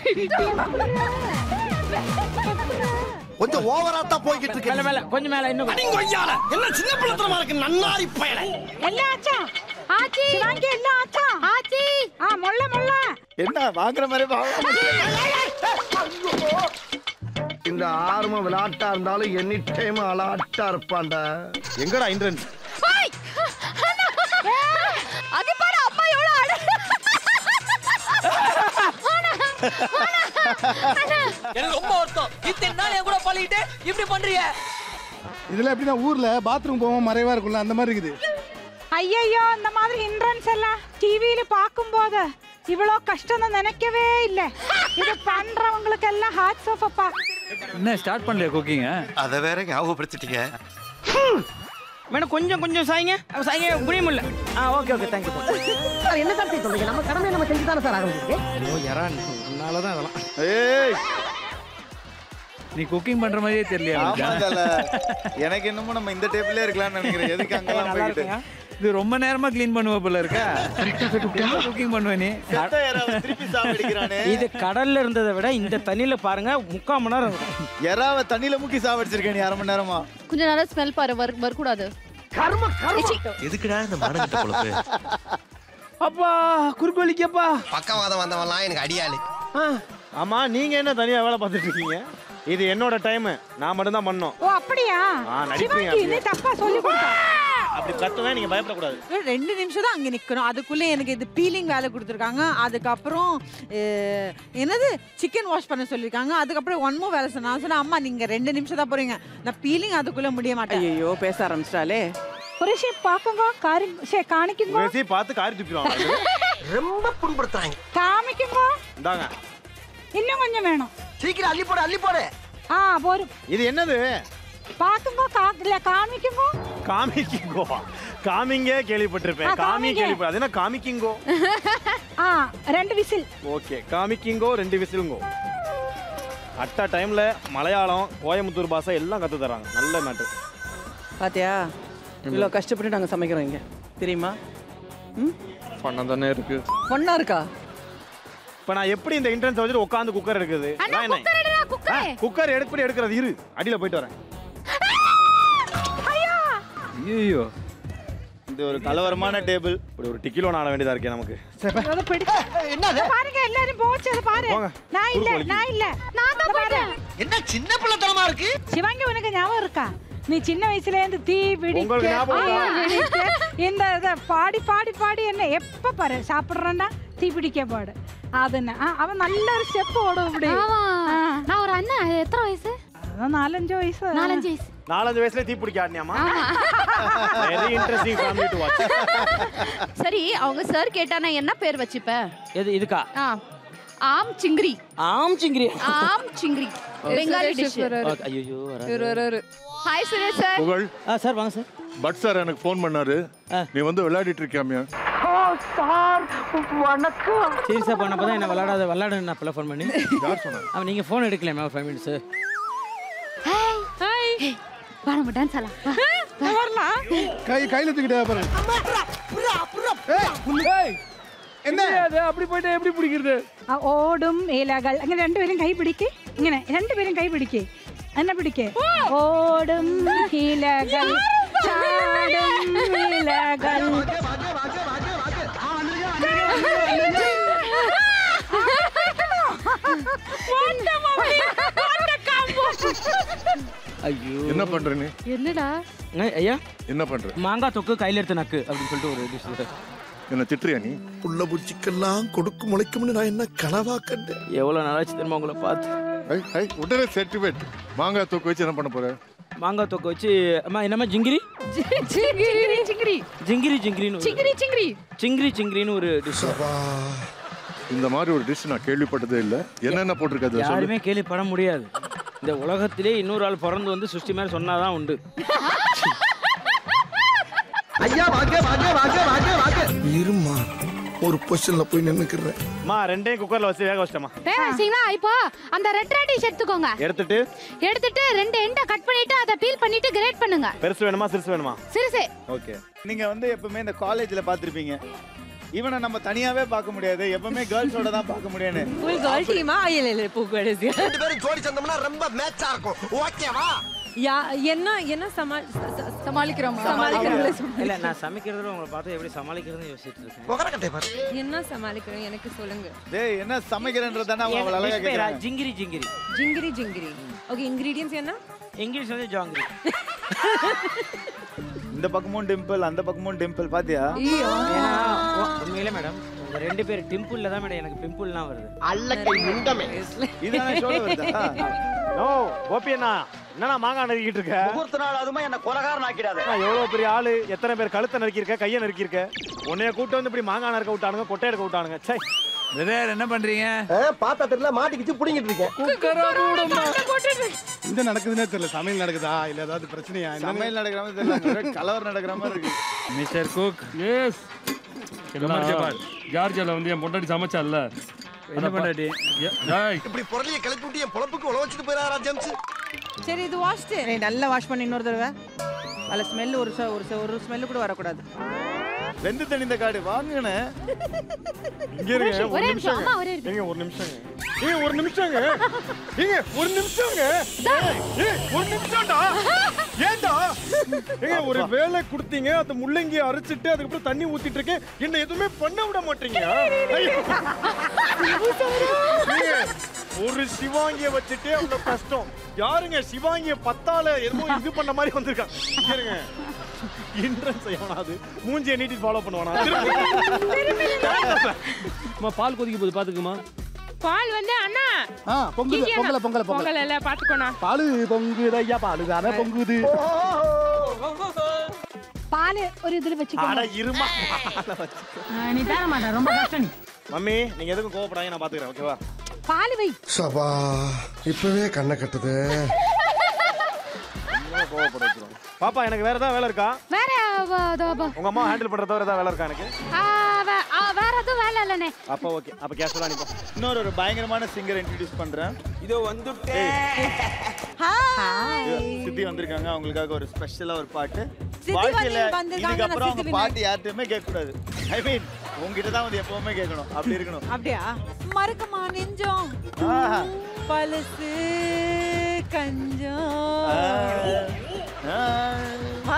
கொஞ்சம் ஓவரா தான் போய்கிட்டு இருக்கு மேல மேல கொஞ்சம் மேல இன்னும் அடிங்க ஐயால என்ன சின்ன பிள்ளைத்தனமா இருக்கு நன்னாரி பயல எல்லாம் ஆச்சா ஆச்சி சிவாங்கி எல்லாம் ஆச்சா ஆச்சி ஆ மொள்ள மொள்ள என்ன வாங்குற மாதிரி வாங்க இந்த ஆர்ம விளையாட்டா இருந்தாலும் எனி டைம் அலாட்டா இருப்பான்டா எங்கடா இந்திரன்ஸ் ஹாய் அது பாரு அம்மா எவ்வளவு அழ எனக்கு ரொம்ப வருத்தம் இத்தனை நாள் என் கூட பழகிட்டு இப்படி பண்றீங்க இதுல எப்படின்னா ஊர்ல பாத்ரூம் போவோம் மறைவா இருக்கும்ல அந்த மாதிரி இருக்குது ஐயையோ இந்த மாதிரி ஹிண்ட்ரன்ஸ் எல்லாம் டிவியில பார்க்கும்போது இவ்வளோ கஷ்டம் நினைக்கவே இல்லை இது பண்றவங்களுக்கு எல்லாம் ஹார்ட்ஸ் ஆஃப் அப்பா என்ன ஸ்டார்ட் பண்ணலையா குக்கிங்க அத வேற ஞாபகப்படுத்திட்டீங்க மேடம் கொஞ்சம் கொஞ்சம் சாய்ங்க சாய்ங்க புரிய முடியல ஆ ஓகே ஓகே தேங்க்யூ சார் என்ன சார் சொல்றீங்க நம்ம கடமை நம்ம செஞ்சு தானே சார் ஆரம்பிச்சிருக்கு ஓ யாரா உன்னால தான் அதெல்லாம் ஏய் நீ குக்கிங் பண்ற மாதிரியே தெரியலையா ஆமா உனக்கு? தல. எனக்கு என்னமோ நம்ம இந்த டேபிளே இருக்கலாம்னு நினைக்கிறேன் எதுக்கு அங்கெல்லாம் போயிட்டு இது ரொம்ப நேரமா க்ளீன் பண்ணுவ போல இருக்கா குக்கிங் பண்ணுவ நீ செத்த யாராவது திருப்பி சாவடிக்கிறானே இது கடல்ல இருந்ததை விட இந்த தண்ணியில பாருங்க முக்கால் மணி நேரம் இருக்கும் எறாவ தண்ணியில முக்கி சாவடிச்சிருக்கேன் நீ அரை மணி நேரமா கொஞ்ச நேரம் ஸ்மெல் பாரு வர வரக்கூடாது கர்ம எதுக்குடா இந்த மானங்கிட்ட பொழப்பு அப்பா குறுக்கு வலிக்கப்பா பக்கவாதம் வந்தவன்லாம் எனக்கு அடியாளு ஆமா நீங்க என்ன தனியா வேலை பார்த்துட்டு இருக்கீங்க இது என்னோட டைம் நான் மட்டும் தான் பண்ணோம் ஓ அப்படியா ஆ, நடிப்பீங்க சிவாங்கி நீ தப்பா சொல்லி கொடுத்தா அப்படி கத்துவேன் நீங்க பயப்படக்கூடாது ரெண்டு நிமிஷம் தான் அங்கே நிற்கணும் அதுக்குள்ளே எனக்கு இது பீலிங் வேலை கொடுத்துருக்காங்க அதுக்கப்புறம் அஹ், என்னது சிக்கன் வாஷ் பண்ண சொல்லியிருக்காங்க அதுக்கப்புறம் ஒன் மோ வேலை சொன்னா நான் சொன்னேன் அம்மா நீங்கள் ரெண்டு நிமிஷம் தான் போறீங்க நான் பீலிங் அதுக்குள்ளே முடிய மாட்டேன் ஐயோ பேச ஆரம்பிச்சிட்டாலே ஒரு ஷே பாக்குங்க காரி ஷே காணிக்குங்க பேசி பார்த்து காரி துப்பிடுவாங்க ரொம்ப புண்படுத்துறாங்க காமிக்குங்க இந்தாங்க இன்னும் கொஞ்சம் வேணும் சீக்கிரம் அள்ளி போடு அள்ளி போடு ஆ போரும் இது என்னது பாக்குங்க கா இல்ல காமிக்குங்க காமிக்கிங்கோ காமிங்கே கேள்விப்பட்டிருப்பேன் ஆ, காமி காமிங்க. கேள்விப்பட்ட அது என்ன காமிக்கிங்கோ ஆ ரெண்டு விசில் ஓகே காமிக்கிங்கோ ரெண்டு விசிலுங்கோ அட்ட டைம்ல மலையாளம் கோயம்புத்தூர் பாஷை எல்லாம் கத்து தராங்க நல்ல மேட்டு பாத்தியா இவ்வளோ கஷ்டப்பட்டு நாங்கள் சமைக்கிறோம் இங்கே தெரியுமா ம் பணம் தானே இருக்கு ஒன்றா இருக்கா இப்போ நான் எப்படி இந்த இன்ட்ரன்ஸ் வச்சுட்டு உட்காந்து குக்கர் எடுக்குது அதான் என்ன குக்கர் எடுப்படி எடுக்கிறது இரு அடியில போயிட்டு வரேன் ஐயோ இது ஒரு கலவரமான டேபிள் இப்படி ஒரு டிக்கிலோ ஆட வேண்டியதா இருக்கே நமக்கு அதை பிடிச்சு என்னது பாருங்க எல்லாரும் போச்சு அதை பாரு போங்க. நான் இல்ல குறுக்கு நான் இல்ல நான் தான் போறேன் என்ன சின்ன பிள்ளைத்தனமா இருக்கு சிவாங்கி உனக்கு ஞாபகம் இருக்கா நீ சின்ன வயசுல இருந்து தீ பிடிக்க உங்களுக்கு ஞாபகம் இருக்கா? ஆ, பிடிக்க, இந்த இத பாடி பாடி பாடி என்ன எப்ப பாரு சாப்பிடுறேன்னா தீ பிடிக்க பாடு அதுன்னு ஆ, அவன் நல்ல ஒரு ஸ்டெப் ஓடும் இப்படி ஆமா. ஆ. நான் ஒரு அண்ணன் எத்தனை வயசு அதான் நாலஞ்சு வயசு நாலஞ்சு வயசு நாலஞ்சு வயசுல தீ பிடிக்க ஆடினியாமா very interesting family to watch சரி அவங்க சார் கேட்டா நான் என்ன பேர் வச்சுப்ப எது இதுக்கா ஆ ஆம் சிங்கிரி ஆம் சிங்கிரி ஆம் சிங்கிரி பெங்காலி டிஷ் ஐயோ ஹாய் சுரேஷ் சார் புகழ் ஆ சார் வாங்க சார் பட் சார் எனக்கு ஃபோன் பண்ணாரு நீ வந்து விளையாடிட்டு இருக்கியாமியா சார் வணக்கம் சீரியஸாக பண்ணப்போ தான் என்ன விளாடாத விளாட நான் அப்பெல்லாம் ஃபோன் பண்ணி யார் சொன்னா அவன் நீங்கள் ஃபோன் எடுக்கலாமே ஃபைவ் மினிட்ஸ் ஹாய் ஹாய் வா நம்ம டான்ஸ் ஆடலாம் வரலாம் கை கையில தூக்கிட்டே பாரு என்ன அது அப்படி போயிட்டு எப்படி பிடிக்கிறது ആ, ഓടും ഇലകൾ അങ്ങനെ രണ്ടുപേരും കൈ പിടിക്ക് ഇങ്ങനെ രണ്ടുപേരും കൈ പിടിക്ക് എന്നെ പിടിക്ക് ഓടും ഇലകൾ ചാടും ഇലകൾ ஐயோ என்ன பண்ற நீ என்னடா ஐயா என்ன பண்ற மாங்காய் தொக்கு கையில் எடுத்து நக்கு அப்படின்னு சொல்லிட்டு ஒரு டிஷ் என்ன திட்டுறியா நீ புள்ள பூச்சிக்கெல்லாம் கொடுக்கு முளைக்கும்னு நான் என்ன கனவா கண்டேன் எவ்வளோ நாளாச்சு தெரியுமா உங்களை பார்த்து ஐ, ஐ, உடனே சர்டிஃபிகேட் மாங்காய் தூக்கு வச்சு என்ன பண்ண போற மாங்காய் தொக்கு வச்சு அம்மா என்னம்மா ஜிங்கிரி சிங்கிரி சிங்கிரி ஜிங்கிரி ஜிங்கிரின்னு ஒரு- சிங்கிரி சிங்கிரி சிங்கிரி சிங்கிரின்னு ஒரு டிஷ் இந்த மாதிரி ஒரு டிஷ் நான் கேள்விப்பட்டதே இல்ல என்னென்ன போட்டிருக்காது சொல்லு யாருமே கேள்விப்பட முடியாது இந்த உலகத்திலே இன்னொரு ஆள் பிறந்து வந்து சுஷ்டி மாதிரி சொன்னாதான் உண்டு ஐயா வாங்க வாங்க வாங்க வாங்க வாங்க இருமா ஒரு பொசிஷன்ல போய் நின்னுக்கிறேன் மா ரெண்டையும் குக்கர்ல வச்சு வேக வச்சிட்டமா வேக வச்சிங்களா இப்போ அந்த ரெட் ரேடிஷ் எடுத்துக்கோங்க எடுத்துட்டு எடுத்துட்டு ரெண்டு எண்டை கட் பண்ணிட்டு அதை பீல் பண்ணிட்டு கிரேட் பண்ணுங்க பெருசு வேணுமா சிறுசு வேணுமா சிறுசு ஓகே நீங்க வந்து எப்பவுமே இந்த காலேஜ்ல பாத்திருப்பீங்க இவனை நம்ம தனியாவே பார்க்க முடியாது எப்பவுமே கேர்ள்ஸோட தான் பார்க்க முடியும்னு ஃபுல் கேர்ள் டீமா இல்ல இல்ல பூ கடைசி ரெண்டு பேரும் ஜோடி சேர்ந்தோம்னா ரொம்ப மேட்சா இருக்கும் ஓகேவா யா என்ன என்ன சமா சமாளிக்கிறோமா சமாளிக்கிறோம்ல இல்ல நான் சமைக்கிறதுல உங்களை பார்த்து எப்படி சமாளிக்கிறதுன்னு யோசிச்சுட்டு இருக்கேன் என்ன சமாளிக்கிறோம் எனக்கு சொல்லுங்க டேய் என்ன சமைக்கிறன்றதானே அவங்க அவள அழகா Dish பேரா? கேக்குறாங்க ஜிங்கிரி ஜிங்கிரி ஜிங்கிரி ஜிங்கிரி ஓகே இன்கிரீடியன்ஸ் என்ன இங்கிலீஷ் வந்து ஜாங்கிரி இந்த பக்கமும் டிம்பிள் அந்த பக்கமும் டிம்பிள் பாத்தியா ஏன்னா, உ- உண்மையிலே மேடம் உங்க ரெண்டு பேர் டிம்பிள்ல தான் மேடம் எனக்கு பிம்பிள்லாம் வருது அல்லக்கை முண்டமே இதானே சொல்ல வருதா நோ கோபி அண்ணா என்னண்ணா மாங்காய் நறுக்கிட்டு இருக்க முகூர்த்த நாள் அதுமா என்ன கொலகாரன் ஆக்கிடாத நான் எவ்வளவு பெரிய ஆளு எத்தனை பேர் கழுத்தை நறுக்கியிருக்க கையை நறுக்கியிருக்க உன்னைய கூட்டு வந்து இப்படி மாங்காய் நறுக்க விட்டானுங்க கொட்டை எடுக்க விட்டானுங்க சை பிரதர் என்ன பண்றீங்க பார்த்தா தெரியல மாட்டிக்கிச்சு புடிங்கிட்டு இருக்கேன் இந்த நடக்குதுன்னே தெரியல சமையல் நடக்குதா இல்ல ஏதாவது பிரச்சனையா என்னன்னு- சமையல் நடக்கிற மாதிரி தெரியல ஒரே கலவர் நடக்கிற மாதிரி இருக்கு மிஸ்டர் குக் எஸ் ஜார்ஜியால வந்து என் பொண்டாட்டி சமைச்சால என்ன பொண்டாட்டி? இப்படி பொருளைய கிளப்பி விட்டு என் பொழப்புக்கு உழ வச்சுட்டு போயிடாரா ஜேம்ஸ் சரி இது வாஷ்டு நல்லா வாஷ் பண்ணி இன்னொரு தடவை அதில் ஸ்மெல் ஒரு ச- ஒரு ச- ஒரு ஸ்மெல்லு கூட வரக்கூடாது வெந்து தணிந்த காடு வாங்கின இங்க இருங்க ஒரு ஒரே நிமிஷம், நிமிஷம் அம்மா, ஒரே நிமிஷம். ஏங்க ஒரு நிமிஷங்க ஏங்க ஒரு நிமிஷங்க ஏங்க ஒரு நிமிஷங்க ஏய் ஒரு நிமிஷம்டா ஏன்டா ஏங்க ஒரு வேலை கொடுத்தீங்க அந்த முள்ளங்கி அரைச்சிட்டு அதுக்கப்புறம் தண்ணி ஊத்திட்டு இருக்கேன் என்ன எதுவுமே பண்ண விட மாட்டீங்க ஐயோ. ஏங்க, ஒரு சிவாங்கிய வச்சுட்டே அவ்வளவு கஷ்டம் யாருங்க சிவாங்கிய பத்தால எதுவும் இது பண்ண மாதிரி வந்திருக்காங்க இங்க இருங்க இன்ட்ரன்ஸ் செய்யணாது மூஞ்சியை நீட்டி ஃபாலோ பண்ணுவானா அம்மா பால் கொதிக்க போகுது பாத்துக்குமா பால் வந்து அண்ணா ஆ பொங்குது இங்கே பொங்கல பொங்கல பொங்கல பொங்கல் இல்ல பாத்துக்கோண்ணா பாலு பொங்குது ஐயா பாலு தானே பொங்குது பால் ஒரு இதுல அட வச்சுக்கோங்க இருமா ஆ, நீ தர மாட்டேன் ரொம்ப கஷ்டம் நீ மம்மி நீங்க எதுக்கும் கோவப்படாங்க நான் பாத்துக்கிறேன் ஓகேவா பால் வை சபா இப்பவே கண்ணை கட்டுது கோவப்பட வச்சிரும் பாப்பா எனக்கு வேற ஏதாவது வேலை இருக்கா வேற வ- அதோ ப- உங்க அம்மா ஹேண்டில் பண்ற தவிர ஏதாவது வேலை இருக்கா எனக்கு ஆ, வே- ஆ, வேற எதுவும் வேலை இல்லைண்ணே அப்ப ஓகே அப்ப கேஷுவலா அனுப்போம் இன்னொரு ஒரு பயங்கரமான சிங்கர் இன்ட்ரடியூஸ் பண்றேன் இதோ வந்துட்டேன் சித்தி வந்திருக்காங்க அவங்களுக்காக ஒரு ஸ்பெஷலா ஒரு பாட்டு சித்தி வாழ்க்கையில வந்து வந்திருக்காங்க, இதுக்கப்புறம் நான் அவங்க சித்தி பாட்டு யார்ட்டுமே கேட்க கூடாது ஐ மீன் உங்ககிட்ட தான் வந்து எப்பவுமே கேட்கணும் அப்படி இருக்கணும் அப்படியா மறுக்கமா நெஞ்சம் ஆஹா. பழசு கஞ்சம் ஆ.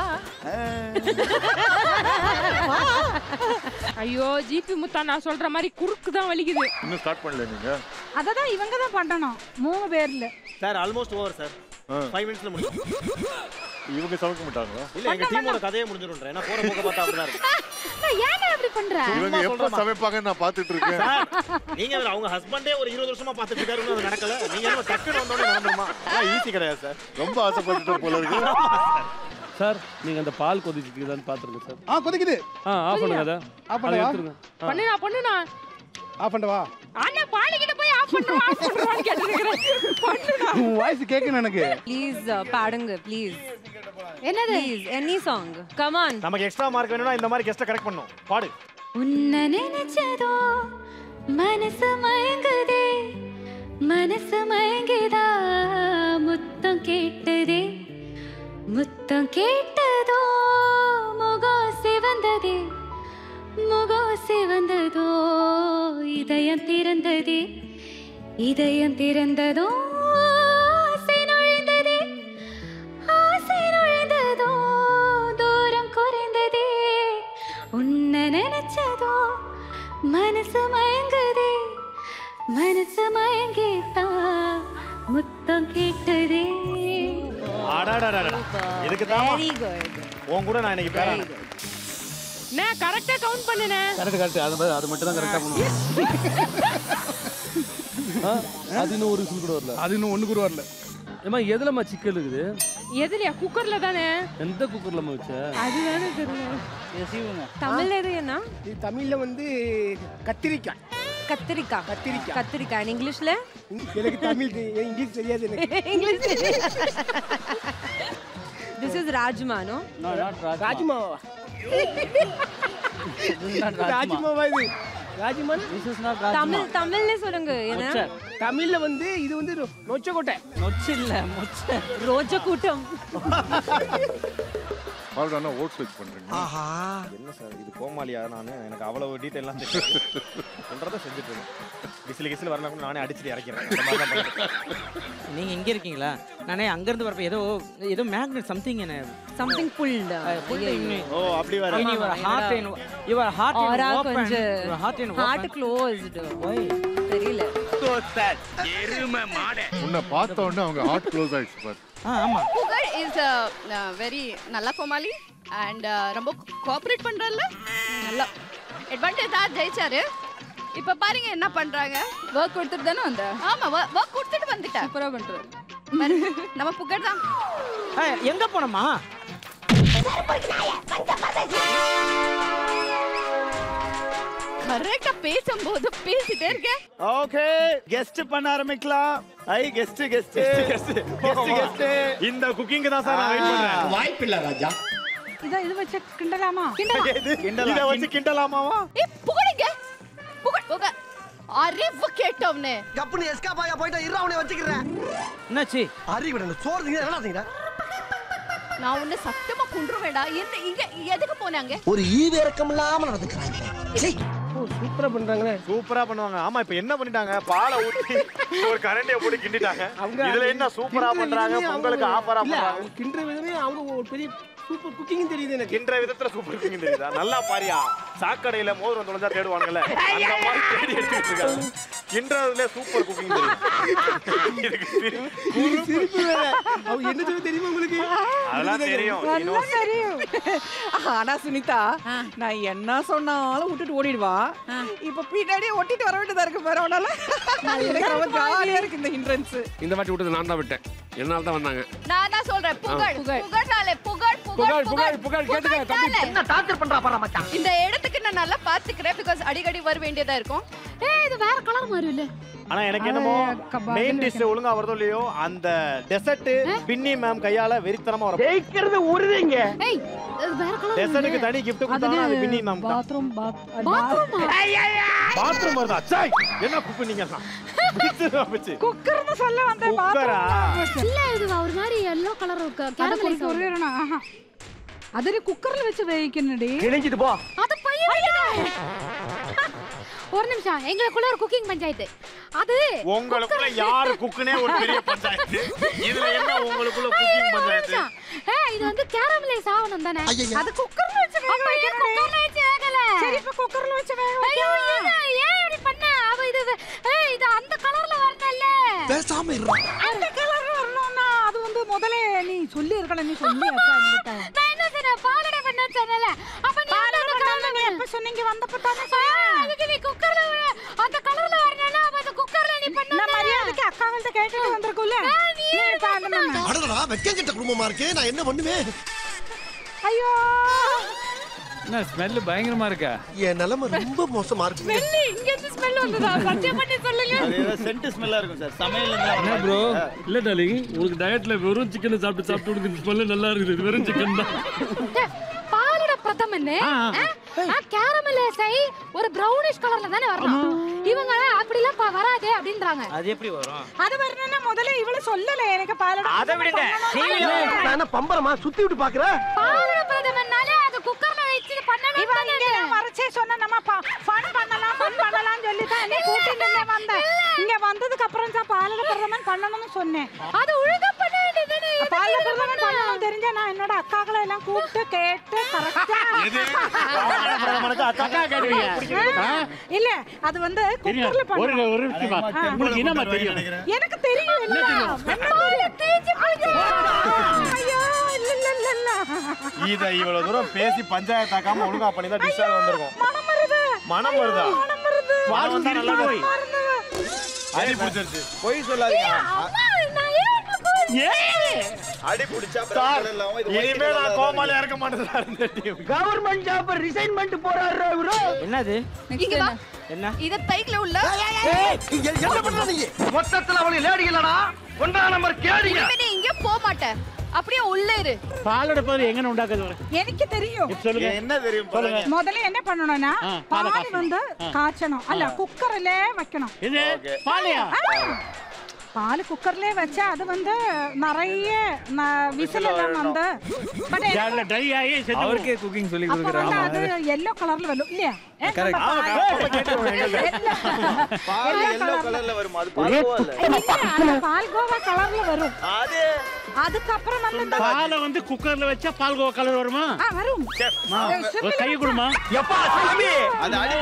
ஐயோ ஜிபி முத்தா நான் சொல்ற மாதிரி குறுக்கு தான் வலிக்குது இன்னும் ஸ்டார்ட் பண்ணல நீங்க அதை தான் இவங்க தான் பண்ணணும் மூணு பேர்ல sir almost over sir five மினிட்ஸ்ல முடியும் இவங்க சமைக்க மாட்டாங்களா இல்ல எங்க டீமோட கதையே முடிஞ்சிடும் ஏன்னா போற போக்க பார்த்தா அப்படிதான் இருக்கும் நான் ஏன்டா இப்படி பண்ற இவங்க எப்ப சமைப்பாங்கன்னு நான் பாத்துட்டு இருக்கேன் சார் நீங்க வேற அவங்க ஹஸ்பண்டே ஒரு இருபது வருஷமா பாத்துட்டு இருக்காரு இன்னும் அது நடக்கல நீங்க என்ன டக்குன்னு வந்தோடனே நடந்துருமா ஈஸி கிடையாது சார் ரொம்ப ஆசைப்பட்டுட்டோம் போல இருக்கு சார் நீங்க அந்த பால் கொதிக்குதான்னு பாத்துருங்க சார் ஆ கொதிக்குது ஆ ஆஃப் பண்ணுங்க அதை ஆஃப் அதை பண்ணவா எடுத்துருங்க ஆ. பண்ணுண்ணா பண்ணுண்ணா ஆஃப் பண்ணவா அண்ணா பாலிக்கிட்ட போய் ஆஃப் பண்ணுறோம் ஆஃப் பண்ணுறோம்னு கேட்டுருக்கிறேன் பண்ணுண்ணா உன் வாய்ஸ் கேட்கணும் எனக்கு ப்ளீஸ் பாடுங்க ப்ளீஸ் என்னது ப்ளீஸ் எனி சாங் கமான் நமக்கு எக்ஸ்ட்ரா மார்க் வேணும்னா இந்த மாதிரி கெஸ்ட்டை கரெக்ட் பண்ணும் பாடு உன்ன நினைச்சதோ மனசு மயங்குதே மனசு மயங்குதா முத்தம் கேட்டதே முத்தம் கேட்டதோ முகம் சிவந்ததே முகம் சிவந்ததோ இதயம் திறந்ததே இதயம் திறந்ததோ ஆசை நுழைந்ததே ஆசை நுழைந்ததோ தூரம் குறைந்ததே உன்னை நினைச்சதோ மனசு மயங்குதே மனசு மயங்கிட்டா முத்தம் கேட்டதே அடாடாடாடா இதுக்கு தான் வெரி குட் உன் கூட நான் இன்னைக்கு பேரான நான் கரெக்டா கவுண்ட் பண்ணுனே கரெக்ட் கரெக்ட் அது மாதிரி- அது மட்டும் தான் கரெக்டா பண்ணுவோம் ஆ, அது இன்னும் ஒரு விசில் கூட வரல அது இன்னும் ஒண்ணு கூட வரல ஏமா எதுலம்மா சிக்கல் இருக்குது எதுலயா குக்கர்ல தானே எந்த குக்கர்லம்மா வச்ச அதுதானே தெரியல தமிழ்ல எது என்ன தமிழ்ல வந்து கத்திரிக்காய் கத்திரிக்காய் கத்திரிக்காய் கத்திரிக்காய் இங்கிலீஷ்ல எனக்கு தமிழ் தெ- இங்கிலீஷ் தெரியாது எனக்கு English this is rajma no ராஜ்மாவா ராஜ்மாவா இது ராஜிமன் தமிழ் தமிழ்ல சொல்லுங்க என்ன மொச்சை. தமிழ்ல வந்து இது வந்து நொ- நொச்சக்கொட்டை நொச்சு இல்ல மொச்சை ரோஜ கூட்டம் ஆல்ரெடி ஓட்ஸ் வச்சு பண்றீங்க ஆஹா என்ன சார் இது கோமாளியா நான் எனக்கு அவ்வளவு டீட்டெயிலாம் தெரியும் சொல்றத செஞ்சுட்டு இருக்கேன் விசில் கிசில் வரலாம் கூட நானே அடிச்சுட்டு இறக்கிறேன் அந்த மாதிரி தான் பண்றேன். நீங்க இங்க இருக்கீங்களா நானே அங்க இருந்து வரப்ப ஏதோ ஏதோ மேக்னெட் சம்திங் என்ன சம்திங் புல்ட் ஓ அப்படி வர your heart in your heart in aura open கொஞ்சம் your heart in heart closed தெரியல எருமை மாடே உன்னை பார்த்த உடனே அவங்க ஹார்ட் க்ளோஸ் ஆயிடுச்சு பாரு ஆமா புகழ் இஸ் வெரி நல்ல கோமாளி அண்ட் ரொம்ப கோஆப்ரேட் பண்றாருல நல்லா அட்வான்டேஜ் தான் ஜெயிச்சாரு இப்ப பாருங்க என்ன பண்றாங்க ஒர்க் கொடுத்துட்டு தானே வந்த ஆமா ஒர்க் கொடுத்துட்டு வந்துட்டேன் சூப்பரா பண்றாரு நம்ம புகழ் தான் ஏய், எங்க போனோமா கரெக்டா பேசும்போது பேசிட்டே இருக்கேன் ஓகே கெஸ்ட் பண்ண ஆரம்பிக்கலாம் I guest guest guest guest guest இந்த குக்கிங் தான் சார் நான் வெயிட் பண்றேன் வாய்ப்பில்லை ராஜா இதை இது வச்சு கிண்டலாமா இத வச்சு கிண்டலாமாவா ஏய் புகழுங்க புகழ் புகழ் அறிவு கேட்டவனே கப்புனு எஸ்கா பாயா போயிட்டா இரு அவனை வச்சுக்கிறேன் என்னாச்சு அறிவிடல சோறு திங்க என்ன திங்க நான் உன்னை சத்தமா கொன்றுவேடா என்ன இங்க எதுக்கு போனாங்க ஒரு ஈவு இறக்கம் இல்லாம நடந்துக்கிறாங்க ஓ சூப்பரா பண்றாங்களே சூப்பரா பண்ணுவாங்க ஆமா இப்ப என்ன பண்ணிட்டாங்க பாலை ஊத்தி ஒரு கரண்டிய போட்டு கிண்டிட்டாங்க இதுல என்ன சூப்பரா பண்றாங்க பொங்கலுக்கு ஆஃபரா இல்ல, பண்றாங்க அவங்க கிண்டுற விதமே அவங்க ஒரு பெரிய சூப்பர் குக்கிங் தெரியுது எனக்கு கிண்டுற விதத்துல சூப்பர் குக்கிங் தெரியுதா நல்லா பாரியா சாக்கடையில மோதிரம் தொலைஞ்சா தேடுவாங்கல்ல அந்த மாதிரி தேடி எடுத்துட்டு இருக்காங்க கிண்டுறதுல சூப்பர் குக்கிங் தெரியும் இதுக்கு சிரி- சிரிப்பு வேற அவங்க என்ன சொல்ல தெரியுமா உங்களுக்கு அதெல்லாம் தெரியும் நல்லா இன்னும் தெரியும் ஆனா சுனிதா நான் என்ன சொன்னாலும் விட்டுட்டு ஓடிடுவா இப்ப பின்னாடியே ஒட்டிட்டு வர வேண்டியதா இருக்கு பாரு அவனால எனக்கு ரொம்ப ஜாலியா இருக்கு இந்த ஹிண்ட்ரன்ஸ் இந்த வாட்டி விட்டது நான் தான் விட்டேன் என்னால தான் வந்தாங்க நான் தான் சொல்றேன் புகழ் புகழ்னாலே புகழ் புகழ், புகழ், புகழ், கேட்டுக்க, தம்பி. என்ன டார்ச்சர் பண்றா பாரா மச்சான் இந்த இடத்துக்கு நான் நல்லா பாத்துக்கிறேன் பிகாஸ் அடிக்கடி வர வேண்டியதா இருக்கும் ஏய் இது வேற கலர் மாறும் இல்ல ஆனா எனக்கு என்னமோ மெயின் டிஷ் ஒழுங்கா வருதோ இல்லையோ அந்த டெசர்ட் பின்னி மேம் கையால வெறித்தனமா வரும் ஜெயிக்கிறது உறுதிங்க ஏய் இது வேற கலர் டெசர்ட்டுக்கு தனி கிஃப்ட் கொடுத்தாங்கன்னா அது பின்னி மேம் தான் பாத்ரூம் பாத்ரூம் பாத்ரூம் வருதா சாய் என்ன குக்கு நீங்க தான் குக்கர்னு சொல்ல வந்த குக்கரா இல்ல இது ஒரு மாதிரி எல்லோ கலர் கேரமல் ஒரே அதில் குக்கர்ல வச்சு வேவிக்கணுடி கிழிஞ்சிட்டு போ அது பையன் ஒரு நிமிஷம் எங்களுக்குள்ள ஒரு குக்கிங் பஞ்சாயத்து அது உங்களுக்குள்ள யாரு குக்குனே ஒரு பெரிய பஞ்சாயத்து இதுல என்ன உங்களுக்குள்ள குக்கிங் பஞ்சாயத்து ஏய் இது வந்து கேரமலைஸ் ஆகணும் தானே அது குக்கர்ல வச்சு வேக வைக்கணுடி குக்கர்ல வச்சு வேகல சரி இப்ப குக்கர்ல வச்சு வேக ஐயோ வைக்க இது ஏன் இப்படி பண்ண அவ இது ஏய் இது அந்த கலர்ல வரணும்ல பேசாம இருடா அந்த கலர் வரணும்னா அது வந்து முதல்ல நீ சொல்லி இருக்கணும் நீ சொல்லி அச்சா இருந்துட்ட நான் என்ன சொன்னேன் பாலடை பண்ண சொன்னல அப்ப நீ அந்த கலர்ல நீ எப்ப சொன்னீங்க வந்தப்ப தானே அதுக்கு நீ குக்கர்ல அந்த கலர்ல வரணும்னா அப்ப அந்த குக்கர்ல நீ பண்ண நான் மரியாதைக்கு அக்காவள்கிட்ட கேட்டுட்டு வந்திருக்கும்ல நீ இப்ப அந்த மாதிரி அடடா வெக்கம் கிட்ட குடும்பமா இருக்கு நான் என்ன பண்ணுவேன் ஐயோ என்ன ஸ்மெல்லு பயங்கரமா இருக்கா என் நிலைமை ரொம்ப மோசமா இருக்கு ஸ்மெல் இங்க இருந்து ஸ்மெல் வந்ததா சத்தியம் பண்ணி சொல்லுங்க அது ஏதோ சென்ட் ஸ்மெல்லா இருக்கும் சார் சமையல்ல இருந்து என்ன ப்ரோ இல்ல டாலிங் உங்களுக்கு டயட்ல வெறும் சிக்கன் சாப்பிட்டு சாப்பிட்டு உங்களுக்கு ஸ்மெல் நல்லா இருக்குது இது வெறும் சிக்கன் தான் பாலட பிரதமன் கேரமலைஸை ஒரு பிரவுனிஷ் கலர்ல தானே வரணும் இவங்க அப்படிலாம் ப- வராதே அப்படின்றாங்க அது எப்படி வரும் அது வரணும்னா முதல்ல இவள சொல்லல எனக்கு பாலடா அதை விடுங்க நான் என்ன பம்பரமா சுத்தி விட்டு பாக்குற பாலட பிரதமன்னாலே அது குக்கர்ல வச்சு பண்ணணும் இவன் இங்க மறைச்சே சொன்னா நம்ம ஃபன் பண்ணலாம் ஃபன் பண்ணலாம் சொல்லி தான் என்ன கூட்டிட்டு இருந்தேன் வந்தேன் இங்க வந்ததுக்கு அப்புறம் தான் பாலட பிரதமன் பண்ணணும்னு சொன்னேன் அது ஒழுங்கா பண்ண வேண்டியதுதானே பாலட பிரதமன் பண்ணணும் தெரிஞ்சா நான் என்னோட அக்காக்களை எல்லாம் கூப்பிட்டு கேட்டு கரெக்டா இல்ல அது வந்து குக்கர்ல ஒரு பண்ணணும் ஒரு நிமிஷமா உங்களுக்கு என்னமா தெரியும் எனக்கு தெரியும் இல்ல பாலு தேய்ச்சு போச்சு. ஐயோ இல்ல இல்ல இல்ல இல்ல இத இவ்வளவு தூரம் பேசி பஞ்சாயத்தாக்காம ஒழுங்கா பண்ணி தான் டிஷ் வந்திருக்கும் மனம் வருது மனம் வருதா மனம் வருது மனம் வந்தா நல்லா போய் அடி பிடிச்சிருச்சு பொய் சொல்லாதீங்க அம்மா, நான் ஏன் இப்ப போ- அடி பிடிச்சா சார் பிரச்சனை இல்லாம இது இனிமே white நான் colour கோமாளியா இருக்க மாட்டேன் சார் இந்த டீம் கவர்மெண்ட் ஜாப் ரிசைன் பண்ணிட்டு போறாரு இவரு என்னது இங்க வா என்ன இத தைக்ல உள்ள ஏய், இங்க என்ன பண்ற நீ மொத்தத்துல அவளை லேடி இல்லடா ஒன்றா நம்பர் கேடிங்க இனிமே நீ இங்க போக மாட்ட அப்படியே உள்ள இரு பால் எடுப்பது எங்க உண்டாக்குது வர எனக்கு தெரியும் சொல்லுங்க என்ன தெரியும் சொல்லுங்க முதல்ல என்ன பண்ணணும்னா ஆ, பாலை பால் காய்ச்சணும். வந்து ஆ. காய்ச்சணும் அல்ல ஆ. குக்கர்ல வைக்கணும் இது பாலையா பால் குக்கர்ல வச்சா அது வந்து நிறைய விசில் எல்லாம் வந்து but அதுல ட்ரை ஆகி செத்து அவருக்கே குக்கிங் சொல்லி அப்ப வந்து கொடுக்குறாங்க அது எல்லோ கலர்ல வரும் இல்லையா ஏ, Correct. நம்ம ஆமா, பால் அப்ப கேட்டுருவோம் எங்கள்ட்ட. பால் Yellow எல்லோ colour. கலர்ல வருமா அது பால்கோவா இல்ல இல்ல, அது பால்கோவா கலர்ல வரும் அது அதுக்கப்புறம் வந்து இந்த- பாலை வந்து குக்கர்ல வச்சா பால் கோவா கலர் வருமா ஆ, வரும் மா, ஒரு கை கொடுமா அது அடி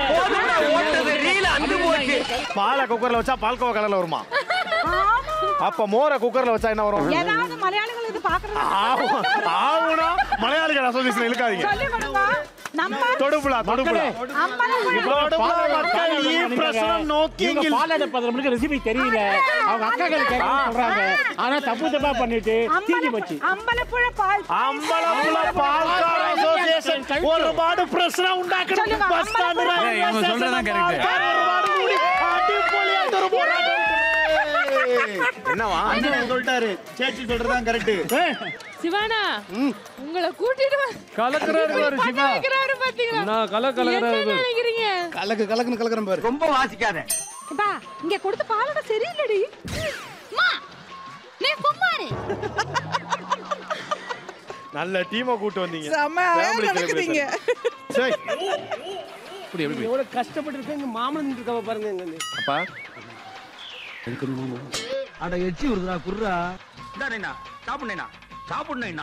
பாலை குக்கர்ல வச்சா பால்கோவா கலர்ல வருமா அப்ப மோரை குக்கர்ல வச்சா என்ன வரும் ஏதாவது மலையாளிகள் இது பாக்குறது ஆவும். ஆவுனா மலையாளிகள் அசோசியேஷன் இழுக்காதீங்க சொல்லி கொடுங்க நம்ம தொடுப்புலா தொடுப்புலா பால் எடுப்பது நம்மளுக்கு ரெசிபி தெரியல அவங்க அக்காக்கள் கேட்க சொல்றாங்க ஆனா தப்பு தப்பா பண்ணிட்டு தீஞ்சு போச்சு அம்பலப்புழ பால் அம்பலப்புழ பால்கார அசோசியேஷன் ஒருபாடு பிரச்சனை உண்டாக்கணும் சொல்லுங்க, பஸ் ஸ்டாண்டுல ஏய், இவங்க சொல்றதுதான் correct. ஒருபாடு கூடி அடிப்பொலியா ஒரு போராட்டம் என்னவா அண்ணன் சொல்லிட்டாரு சேச்சி சொல்றதுதான் கரெக்ட் சிவானா உங்களை கூட்டிட்டு வா- கலக்குறாரு பாரு பண்ண சிவா. வைக்கிறாரு பாத்தீங்களா? நான் கல கலக்குறாரு என்ன பாரு. நினைக்கிறீங்க கலக்கு கலக்குன்னு கலக்குறேன் பாரு ரொம்ப வாசிக்காத பா இங்க கொடுத்த பாலோட சரியில்லடி நீ குமாரி நல்ல டீமை கூட்டு வந்தீங்க செமையா Family நடக்குதுங்க. celebration. சரி. இப்படி எப்படி எவ்வளவு கஷ்டப்பட்டு இருக்கேன் இங்க மாமன் இருக்காவ பாருங்க இங்க வந்து. அப்பா அட எச்சி வருதுடா குர்ரா சாப்பிடுண்ணா சாப்பிடுண்ணா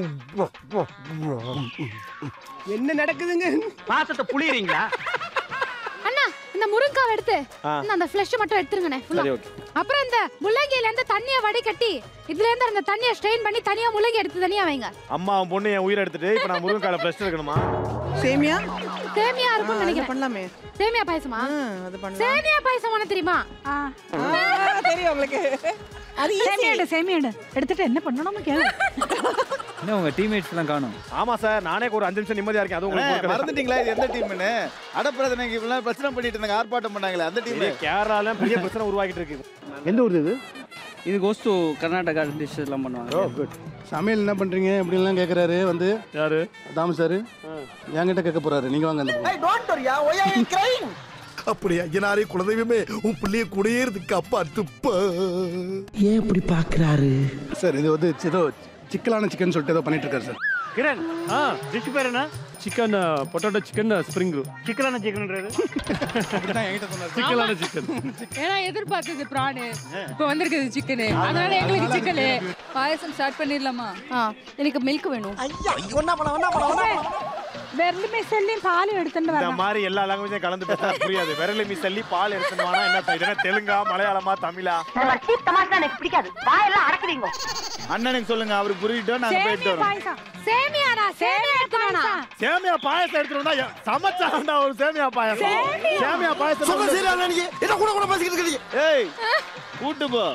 என்ன நடக்குதுங்க பாசத்தை புளியறீங்களா அண்ணா இந்த முருங்காவை எடுத்து ஆ. இந்த அந்த ஃப்ளஷ் மட்டும் எடுத்துருங்கண்ணே full ஆ. சரி ஓகே அப்புறம் இந்த முள்ளங்கியில இருந்து தண்ணிய வடிகட்டி இதுல இருந்து அந்த தண்ணிய ஸ்ட்ரெயின் பண்ணி தனியா முள்ளங்கி எடுத்து தனியா வைங்க அம்மா அவன் பொண்ணு என் உயிரை எடுத்துட்டு இப்ப நான் முருங்கால பிரச்சனை இருக்கணுமா சேமியா சேமியா இருக்கும்னு அது நினைக்கிறேன் பண்ணலாமே சேமியா பாயசமா அது பண்ணலாம் சேமியா பாயசம் உனக்கு தெரியுமா ஆ, தெரியும் உங்களுக்கு அது சேமியாடு சேமியாடு எடுத்துட்டு என்ன பண்ணணும்னு கேளு என்ன உங்க டீம்மேட்ஸ் எல்லாம் காணும் ஆமா சார் நானே ஒரு அஞ்சு நிமிஷம் நிம்மதியா இருக்கேன் அது அண்ணே, உங்களுக்கு மறந்துட்டீங்களா இது எந்த டீம்னு அடப்பிரதனைக்கு இவ்வளவு பிரச்சனை பண்ணிட்டு இருந்தாங்க ஆர்ப்பாட்டம் பண்ணாங்களே அந்த டீம் பெரிய கேரளால பெரிய பிரச்சனை உருவாக்கிட்டு இருக்கு எந்த ஊர் இது இது கோஸ் டு கர்நாடகா டிஷ் எல்லாம் பண்ணுவாங்க குட் சமையல் என்ன பண்றீங்க இப்படிலாம் கேக்குறாரு வந்து யாரு தாமஸ் சார் என்கிட்ட கேட்க போறாரு நீங்க வாங்க அந்த பக்கம். டோன்ட் வரியா ஒய் ஆர் யூ கிரைங் அப்படி ஐயனாரே குலதெய்வமே உன் பிள்ளைய கூடயே இருக்கு அப்பா துப்பா ஏன் இப்படி பாக்குறாரு சார் இது வந்து ஏதோ சிக்கலான சிக்கன் சொல்லிட்டு ஏதோ பண்ணிட்டு இருக்காரு சார் கிரண் ஆ டிஷ் பேர் என்ன சிக்கன் பொட்டேட்டோ சிக்கன் ஸ்ப்ரிங் ரூ சிக்கலான சிக்கன்ன்றது சிக்கலான சிக்கன் ஏன்னா எதிர்பார்த்தது பிரானு இப்போ வந்திருக்குது சிக்கனு அதனால எங்களுக்கு சிக்கனு பாயசம் ஸ்டார்ட் பண்ணிடலாமா ஆ எனக்கு மில்க் வேணும் ஐயா ஒண்ணா பண்ண ஒண்ணா பண்ண ஒண்ணா வெறுமே செல்லி பால் எடுத்துட்டு இந்த வரலாம் மாதிரி எல்லா லாங்குவேஜும் கலந்து பேச புரியாது விரலி மீ சொல்லி பால் எடுத்துன்னு வானா என்ன இது என்ன தெலுங்கா மலையாளமா தமிழா எனக்கு பிடிக்காது வாயெல்லாம் அடக்குறீங்க அண்ணனுக்கு சொல்லுங்க அவருக்கு புரியிட்டோம் நாங்க போயிட்டு சேமியா வரோம் பாயசம் சேமியாடா சேமியா எடுத்துனா சேமியா பாயசம் எடுத்துருந்தா சமைச்சாண்டா ஒரு சேமியா பாயசம் சேமியா பாயசம் சொல்ல சரியா நீங்க என்ன கூட கூட பேசிக்கிட்டு இருக்கீங்க ஏய் கூட்டு போ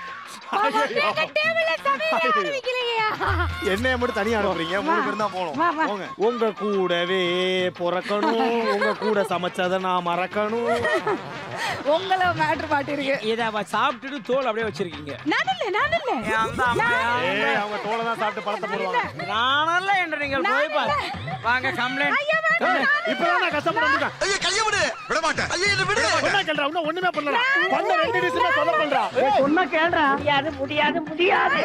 என்னைய மட்டும் தனியா அனுப்புறீங்க மூணு பேர் தான் போனோம் வா, வா. போங்க உங்க கூடவே பிறக்கணும் உங்க கூட சமைச்சதை நான் மறக்கணும் உங்களை மேட்ரு மாட்டிருக்கு இதை அவ சாப்பிட்டுட்டு தோல் அப்படியே வச்சிருக்கீங்க நான் இல்ல நான் இல்ல ஏய் அவங்க தோலை தான் சாப்பிட்டு பழத்தை போடுவாங்க நானல்ல என்று நீங்கள் போய் பாரு வாங்க கம்ப்ளைண்ட் இப்பதான் நான் கஷ்டப்பட்டு வந்திருக்கேன் ஐயா கைய விடு விட மாட்டேன் ஐயா என்ன விடு ஒண்ணா கேள்றா இன்னும் ஒண்ணுமே பண்ணல பண்ண ரெண்டு டிஷ்ல சொல்ல பண்றா சொன்னா கேள்றா முடியாது முடியாது முடியாது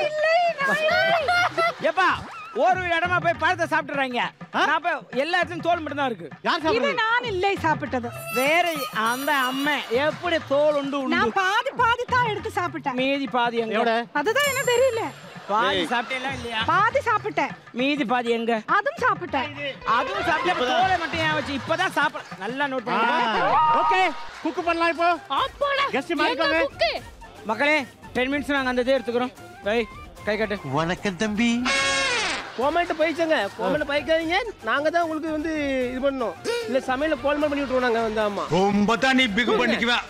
ஏப்பா ஒரு இடமா போய் பழத்தை சாப்பிட்டுறாங்க நான் போய் எல்லா இடத்துலயும் தோல் மட்டும் தான் இருக்கு யார் இது நான் இல்லை சாப்பிட்டது வேற அந்த அம்மை எப்படி தோல் உண்டு உண்டு நான் பாதி பாதி தான் எடுத்து சாப்பிட்டேன் மீதி பாதி எங்க எവിടെ அதுதான் எனக்கு தெரியல பாதி சாப்பிட்டேலாம் இல்லையா பாதி சாப்பிட்டேன் மீதி பாதி எங்க அதுவும் சாப்பிட்டேன் அதுவும் சாப்பிட்டு அப்ப தோலை மட்டும் ஏன் வச்சு இப்பதான் சாப்பிட நல்லா நோட் பண்ணி ஓகே குக் பண்ணலாம் இப்போ கெஸ்ட் மாறிக்கோங்க மக்களே டென் மினிட்ஸ் நாங்க அந்த இதே எடுத்துக்கிறோம் வை கை கட்டு வணக்கம் தம்பி கோமெண்ட் போயிடுச்சுங்க கோமெண்ட் போய்க்காதீங்க நாங்க தான் உங்களுக்கு வந்து இது பண்ணோம் இல்ல சமையல கோல்மெண்ட் பண்ணி விட்டுருவோம் நாங்க வந்து ஆமா ரொம்ப தான் நீ பிகு பண்ணிக்குவேன்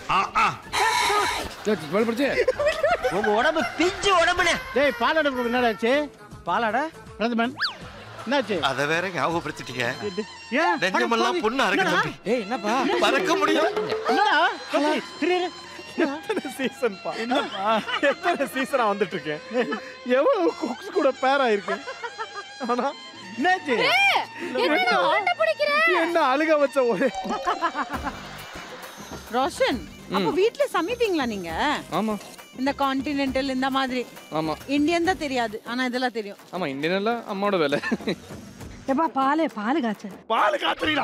உங்க உடம்பு பிஞ்சு உடம்புனே டேய் பால் எடுப்பு என்னடாச்சு பாலாடா பிரதமன் என்னாச்சு அத வேற ஞாபகப்படுத்திட்டீங்க ஏன் நெஞ்சமெல்லாம் பொண்ணு அறக்கு தம்பி ஏய் என்னப்பா பறக்க முடியும் என்னடா சொல்லு, திரு, திரு. எத்தனை சீசன்ப்பா என்னப்பா எத்தனை சீசனா வந்துட்டு இருக்கேன் எவ்வளவு குக்ஸ் கூட பேர் ஆயிருக்கேன் ஆனா என்னாச்சு என்னடா ஆட்ட பிடிக்கிற? என்ன அழுக வச்ச ஒரே ரோஷன் அப்போ வீட்ல சமைப்பீங்களா நீங்க ஆமா இந்த கான்டினென்டல் இந்த மாதிரி ஆமா இந்தியன் தான் தெரியாது ஆனா இதெல்லாம் தெரியும் ஆமா இந்தியன் எல்லாம் அம்மாவோட வேலை எப்பா பால் பால் காய்ச்ச பால் காத்துறீங்களா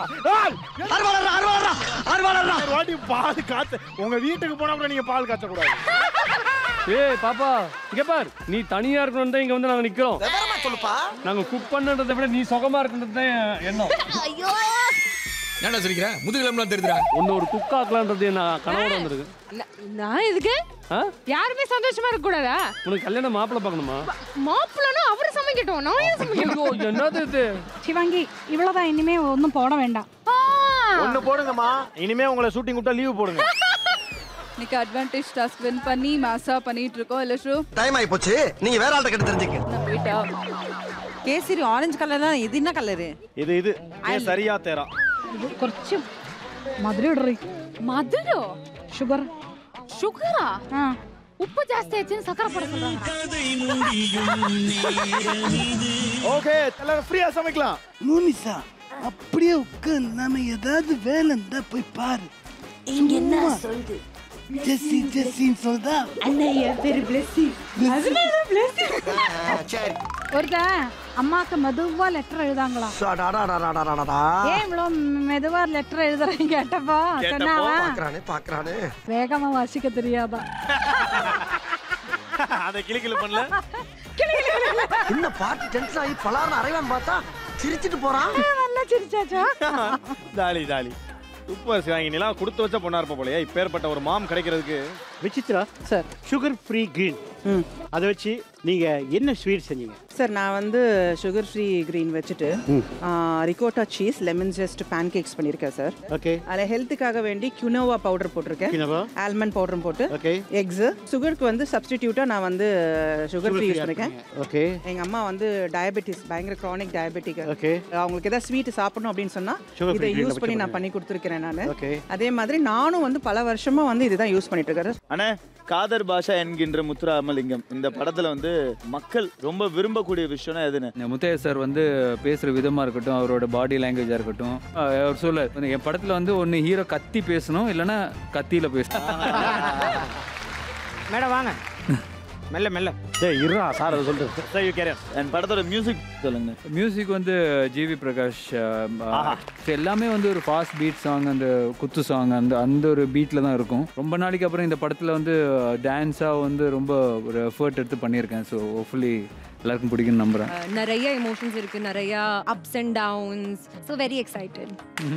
வாட்டி பால் காத்து உங்க வீட்டுக்கு போனா கூட நீங்க பால் காய்ச்ச கூடாது ஏய் பாப்பா இங்க பார் நீ தனியா இருக்கணும் தான் இங்க வந்து நாங்க நிக்கிறோம் நாங்க குக் பண்ணன்றதை விட நீ சுகமா இருக்கணும் தான் எண்ணம் ஐயோ ஏன்டா சிரிக்கிற முதுகிலம்லாம் தெரியுதுடா ஒன்னு ஒரு குக் ஆக்கலான்றது நான் கனவோட வந்திருக்கு ந- நான் எதுக்கு ஆ? யாருமே சந்தோஷமா இருக்க கூடாதா உனக்கு கல்யாணம் மாப்பிள்ளை பார்க்கணுமா மாப்பிள்ளனா அவரு சமைக்கட்டும் நான் ஏன் சமைக்கணும் ஐயோ, என்னது இது சிவாங்கி இவ்வளவுதான் இனிமே ஒன்றும் போட வேண்டாம் ஒண்ணு போடுங்கம்மா இனிமே உங்களை ஷூட்டிங் விட்டா லீவ் போடுங்க இன்னைக்கு அட்வான்டேஜ் டாஸ்க் வின் பண்ணி மாசா பண்ணிட்டு இருக்கோம் இல்ல ஷூ டைம் ஆயி போச்சு நீங்க வேற ஆள்கிட்ட கேட்டு தெரிஞ்சுக்க நான் போயிட்டா கேசரி ஆரஞ்சு கலர் தான் இது என்ன கலரு இது இது ஏன் சரியா தேரா ഇത് കുറച്ച് മധുരം ഇടറി மதுரோ ഷുഗർ சுகரா ആ உப்பு ஜாஸ்தி ஆச்சுன்னு சக்கரை போட சொல்றாங்க ஓகே எல்லாரும் ஃப்ரீயா சமைக்கலாம் மோனிசா அப்படியே உட்காந்து நாம ஏதாவது வேலை இருந்தா போய் பாரு இங்க என்ன சும்மா. சொல்லுது ஜெஸ்ஸி ஜெஸ்ஸின்னு சொல்றா அண்ணா என் பேரு பிளெஸி சரி ஒருத்தன் அம்மாக்கு மெதுவா லெட்டர் எழுதாங்களா அடாடாடாடாடாடா. ஏன் இவ்வளவு மெதுவா லெட்டர் எழுதுறேன்னு கேட்டப்போ சொன்னாவா பாக்குறானே பாக்குறானே வேகமா வாசிக்க தெரியாதா அதை கிளி கிளி பண்ணல என்ன பாட்டு டென்ஷன் ஆகி பலார்னு அரைவான்னு பார்த்தா சிரிச்சிட்டு போறான் நல்லா சிரிச்சாச்சா ஜாலி ஜாலி சூப்பர் சிவாங்கி நீலாம் கொடுத்து வச்ச பொண்ணா இருப்ப போலயே இப்பேற்பட்ட ஒரு மாம் கிடைக்கிறதுக்கு Vichitra sir sugar free green அதை வச்சு நீங்க என்ன ஸ்வீட் செஞ்சீங்க சார் நான் வந்து சுகர் ஃப்ரீ கிரீன் வச்சுட்டு ricotta cheese lemon zest pancakes பண்ணியிருக்கேன் சார் ஓகே அதில் ஹெல்த்துக்காக வேண்டி குனோவா பவுடர் போட்டிருக்கேன் Quinoa. ஆல்மண்ட் பவுடரும் போட்டு ஓகே எக்ஸ் சுகருக்கு வந்து சப்ஸ்டிடியூட்டாக நான் வந்து சுகர் ஃப்ரீ யூஸ் பண்ணிருக்கேன் ஓகே எங்க அம்மா வந்து டயபெட்டிஸ் பயங்கர க்ரானிக் டயபெட்டிக் Okay. அவங்களுக்கு ஏதாவது ஸ்வீட் சாப்பிடணும் அப்படின்னு சொன்னா Sugar free இதை green ல யூஸ் பண்ணி வச்சு நான் பண்ணி கொடுத்துருக்கிறேன் நான் Okay. அதே மாதிரி நானும் வந்து பல வருஷமா வந்து இதுதான் யூஸ் பண்ணிட்டு இருக்கேன் அண்ணே காதர் பாஷா என்கின்ற முத்துராமலிங்கம் இந்த படத்துல வந்து மக்கள் ரொம்ப விரும்பக்கூடிய விஷயம்னா எதுன்னு இந்த முத்தையா சார் வந்து பேசுகிற விதமாக இருக்கட்டும் அவரோட பாடி லாங்குவேஜாக இருக்கட்டும் அஹ் அவர் சொல்ல என் படத்தில் வந்து ஒன்று ஹீரோ கத்தி பேசணும் இல்லைன்னா கத்தியில் பேசணும் மேடம் வாங்க மெல்ல மெல்ல டேய் இருடா சார் அதை சொல்லிட்டு சார் யூ கேரியர் என் படத்தோட மியூசிக் சொல்லுங்க மியூசிக் வந்து ஜிவி பிரகாஷ் அஹ், அஹ், எல்லாமே வந்து ஒரு ஃபாஸ்ட் பீட் சாங் அந்த குத்து சாங் அந்த அந்த ஒரு பீட்டில் தான் இருக்கும் ரொம்ப நாளைக்கு அப்புறம் இந்த படத்தில் வந்து டான்ஸாக வந்து ரொம்ப ஒரு எஃபர்ட் எடுத்து பண்ணியிருக்கேன் ஸோ ஹோப்ஃபுல்லி எல்லாருக்கும் பிடிக்கும்னு நம்புகிறேன் அஹ், நிறைய எமோஷன்ஸ் இருக்கு நிறைய ups and downs so very excited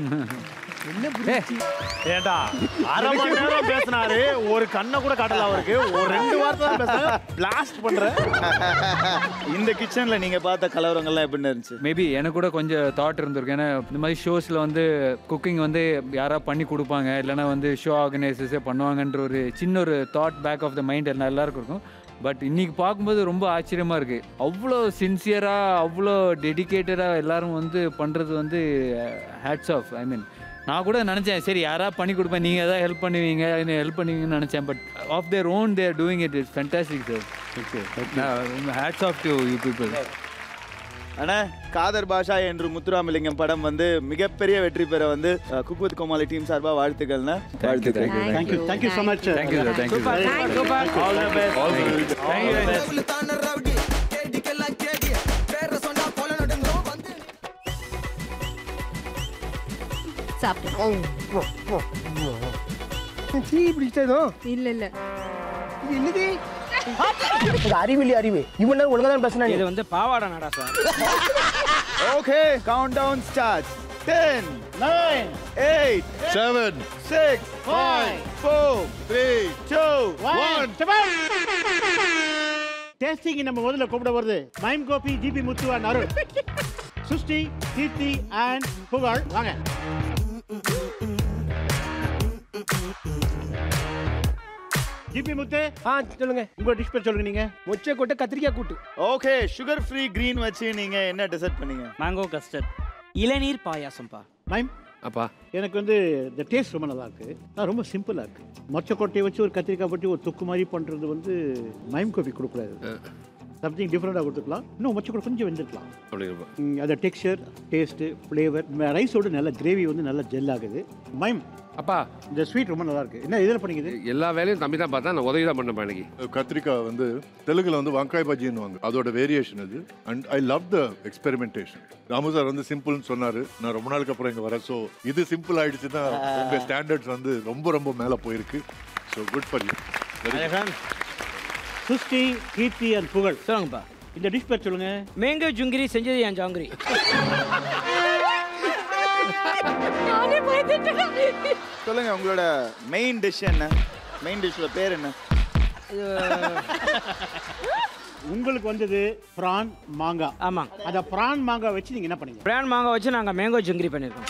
ஏண்டா அரை மணி நேரம் பேசினாரு ஒரு கண்ணை கூட காட்டல அவருக்கு ஒரு ரெண்டு வார்த்தை தான் பேசுறாங்க பிளாஸ்ட் பண்ற இந்த கிச்சன்ல நீங்க பார்த்த கலவரங்கள்லாம் எப்படி இருந்துச்சு மேபி எனக்கு கூட கொஞ்சம் தாட் இருந்திருக்கு ஏன்னா இந்த மாதிரி ஷோஸில் வந்து குக்கிங் வந்து யாராவது பண்ணி கொடுப்பாங்க இல்லைன்னா வந்து ஷோ ஆர்கனைசர்ஸே பண்ணுவாங்கன்ற ஒரு சின்ன ஒரு thought back of the mind எல்லாம் எல்லாருக்கும் இருக்கும் பட் இன்னைக்கு பார்க்கும்போது ரொம்ப ஆச்சரியமா இருக்கு அவ்வளோ சின்சியராக அவ்வளோ டெடிகேட்டடாக எல்லாரும் வந்து பண்ணுறது வந்து ஹேட்ஸ் ஆஃப் ஐ மீன் நான் கூட நினச்சேன் சரி யாராவது பண்ணி கொடுப்பேன் நீங்கள் எதாவது ஹெல்ப் பண்ணுவீங்க ஹெல்ப் பண்ணுவீங்கன்னு நினச்சேன் but of their own their doing it is fantastic sir okay hats off to you people அண்ணா காதர் பாஷா என்று முத்துராமலிங்கம் படம் வந்து மிகப்பெரிய வெற்றி பெற வந்து அஹ், குக் வித் கோமாளி டீம் சார்பா வாழ்த்துக்கள்ண்ணா வாழ்த்துக்கள் Thank you. Thank you so much. Thank you, sir. Thank you, sir. Thank you. All the best. All the best. Thank you very much. Tea பிடிச்சதோ இல்ல இல்ல இது என்னது இது அறிவிலி அறிவு இவ்வளவு நேரம் ஒழுங்கா தான் பேசினா இது வந்து பாவாடை நடா sir okay count down start 10 9 8 7 6 5 4 3 2 tasting நம்ம முதல்ல கூப்பிட வருது மைம் கோபி ஜிபி முத்துவா அருள் சுஷ்டி கீர்த்தி அண்ட் புகழ் வாங்க ஜிபி முத்து ஆ சொல்லுங்க உங்க டிஷ் பேர் சொல்லுங்க நீங்க மொச்சை கொட்டை கத்திரிக்காய் கூட்டு ஓகே சுகர் ஃப்ரீ கிரீன் வச்சு நீங்க என்ன டிசைட் பண்ணீங்க மேங்கோ கஸ்டர்ட் இளநீர் பாயாசம்பா மைம் அப்பா எனக்கு வந்து இந்த டேஸ்ட் ரொம்ப நல்லா இருக்கு ஆனா ரொம்ப சிம்பிளா இருக்கு மொச்சக்கொட்டையை வச்சு ஒரு கத்திரிக்காய் பட்டி ஒரு தொக்கு மாதிரி பண்றது வந்து மைம் காஃபி கொடுக்கூடாது சம்திங் டிஃப்ரெண்டாக கொடுத்துக்கலாம் இன்னும் மொச்சக்கொட்டை கொஞ்சம் வெந்துருக்கலாம் அப்படி இருப்பா ம், அந்த டெக்ஸ்சர் டேஸ்ட்டு ஃப்ளேவர் ரைஸோட நல்ல கிரேவி வந்து நல்லா ஜெல் ஆகுது மைம் அப்பா இந்த ஸ்வீட் ரொம்ப நல்லா இருக்கு என்ன இதில் பண்ணிக்குது எல்லா வேலையும் தம்பி தான் பார்த்தா நான் உதவி தான் பண்ணேன் இன்னைக்கு கத்திரிக்காய் வந்து தெலுங்குல வந்து வங்காய் பஜ்ஜின்னுவாங்க அதோட வேரியேஷன் அது and I love the experimentation Ramu sir வந்து சிம்பிள்னு சொன்னாரு நான் ரொம்ப நாளுக்கு அப்புறம் இங்க வரேன் ஸோ இது சிம்பிள் ஆயிடுச்சுன்னா உங்க ஸ்டாண்டர்ட்ஸ் வந்து ரொம்ப ரொம்ப மேல போயிருக்கு so good for you Shrushti Keerthi and Pugazh சொல்லுங்கப்பா இந்த டிஷ் பேர் சொல்லுங்க மேங்கோ ஜுங்கிரி செஞ்சது என் ஜாங்கிரி சொல்லுங்க உங்களோட மெயின் டிஷ் என்ன மெயின் டிஷ்ல பேர் என்ன உங்களுக்கு வந்தது பிரான் மாங்காய் ஆமாம் அந்த பிரான் மாங்காய் வச்சு நீங்க என்ன பண்ணீங்க பிராண்ட் மாங்காய் வச்சு நாங்கள் மேங்கோ ஜிங்கிரி பண்ணியிருக்கோம்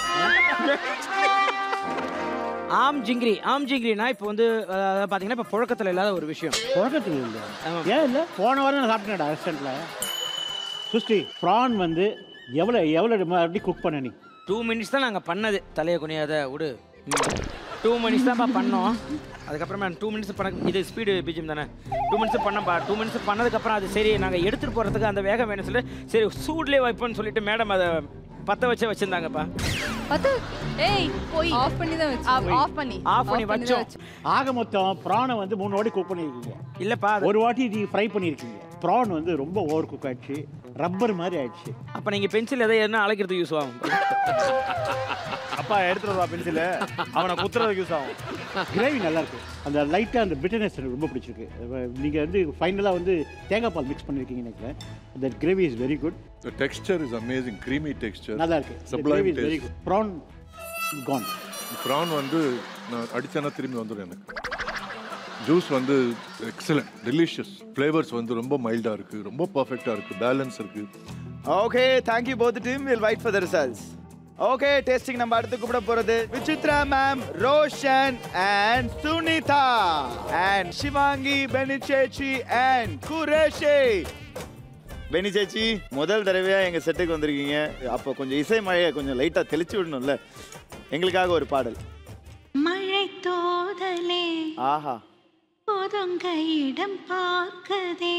ஆம் ஜிங்கிரி ஆம் ஜிங்கிரினா இப்போ வந்து அஹ், பார்த்தீங்கன்னா இப்போ புழக்கத்தில் இல்லாத ஒரு விஷயம் புழக்கத்தில் இல்லை ஏன் இல்லை போன வாரம் நான் சாப்பிட்டேன்டா ரெஸ்டாரண்ட்டில் சுஷ்டி ப்ரான் வந்து எவ்வளோ எவ்வளோ அப்படி குக் பண்ண நீ டூ மினிட்ஸ் தான் நாங்கள் பண்ணது தலையை குனியாத விடு டூ மினிட்ஸ் தான்ப்பா பண்ணோம் அதுக்கப்புறமா டூ மினிட்ஸ் பண்ண இது ஸ்பீடு பிஜிஎம் தானே டூ மினிட்ஸ் பண்ணப்பா டூ மினிட்ஸ் பண்ணதுக்கப்புறம் அது சரி நாங்கள் எடுத்துகிட்டு போகிறதுக்கு அந்த வேகம் வேணும்னு சொல்லி சரி சூட்லேயே வைப்போம்னு சொல்லிட்டு மேடம் அதை பற்ற வச்சே வச்சுருந்தாங்கப்பா பத்து ஏய் போய் ஆஃப் பண்ணி தான் வச்சு ஆஃப் பண்ணி ஆஃப் பண்ணி வச்சோம் ஆக மொத்தம் ப்ரானை வந்து மூணு வாட்டி குக் பண்ணியிருக்கீங்க இல்லைப்பா ஒரு வாட்டி நீ ஃப்ரை பண்ணியிருக்கீங்க ப்ரான் வந்து ரொம்ப ஓவர் குக் ஆயிடுச்சு ரப்பர் மாதிரி ஆயிடுச்சு அப்போ நீங்கள் பென்சில் எதை என்ன அழைக்கிறதுக்கு யூஸ் ஆகும் அப்பா எடுத்துட்டு வா பென்சில் அவனை குத்துறதுக்கு யூஸ் ஆகும் கிரேவி நல்லா இருக்கு அந்த லைட்டாக அந்த பிட்டர்னஸ் எனக்கு ரொம்ப பிடிச்சிருக்கு நீங்கள் வந்து ஃபைனலாக வந்து தேங்காய் பால் மிக்ஸ் பண்ணியிருக்கீங்க நினைக்கிறேன் அந்த gravy is very good The texture is amazing, creamy texture. நல்லா இருக்கு Sublime gravy is very taste. Good prawn கான் ப்ரான் வந்து நான் அடிச்சேன்னா திரும்பி வந்துடும் எனக்கு ஜூஸ் வந்து எக்ஸலண்ட் டெலிஷியஸ் ஃப்ளேவர்ஸ் வந்து ரொம்ப மைல்டாக இருக்குது ரொம்ப பர்ஃபெக்டாக இருக்குது பேலன்ஸ் இருக்குது okay thank you both team will wait for the results okay tasting நம்ம அடுத்து கூப்பிட போறது Vichitra ma'am Roshan and Sunitha and Sivaangi பெனிச்சேச்சி அண்ட் குரேஷி பெனி சேச்சி முதல் தடவையா எங்க செட்டுக்கு வந்திருக்கீங்க அப்போ கொஞ்சம் இசை மழையை கொஞ்சம் லைட்டா தெளிச்சு விடணும்ல எங்களுக்காக ஒரு பாடல் மழை தோதலே ஆஹா ஒதுங்க இடம் பார்க்கதே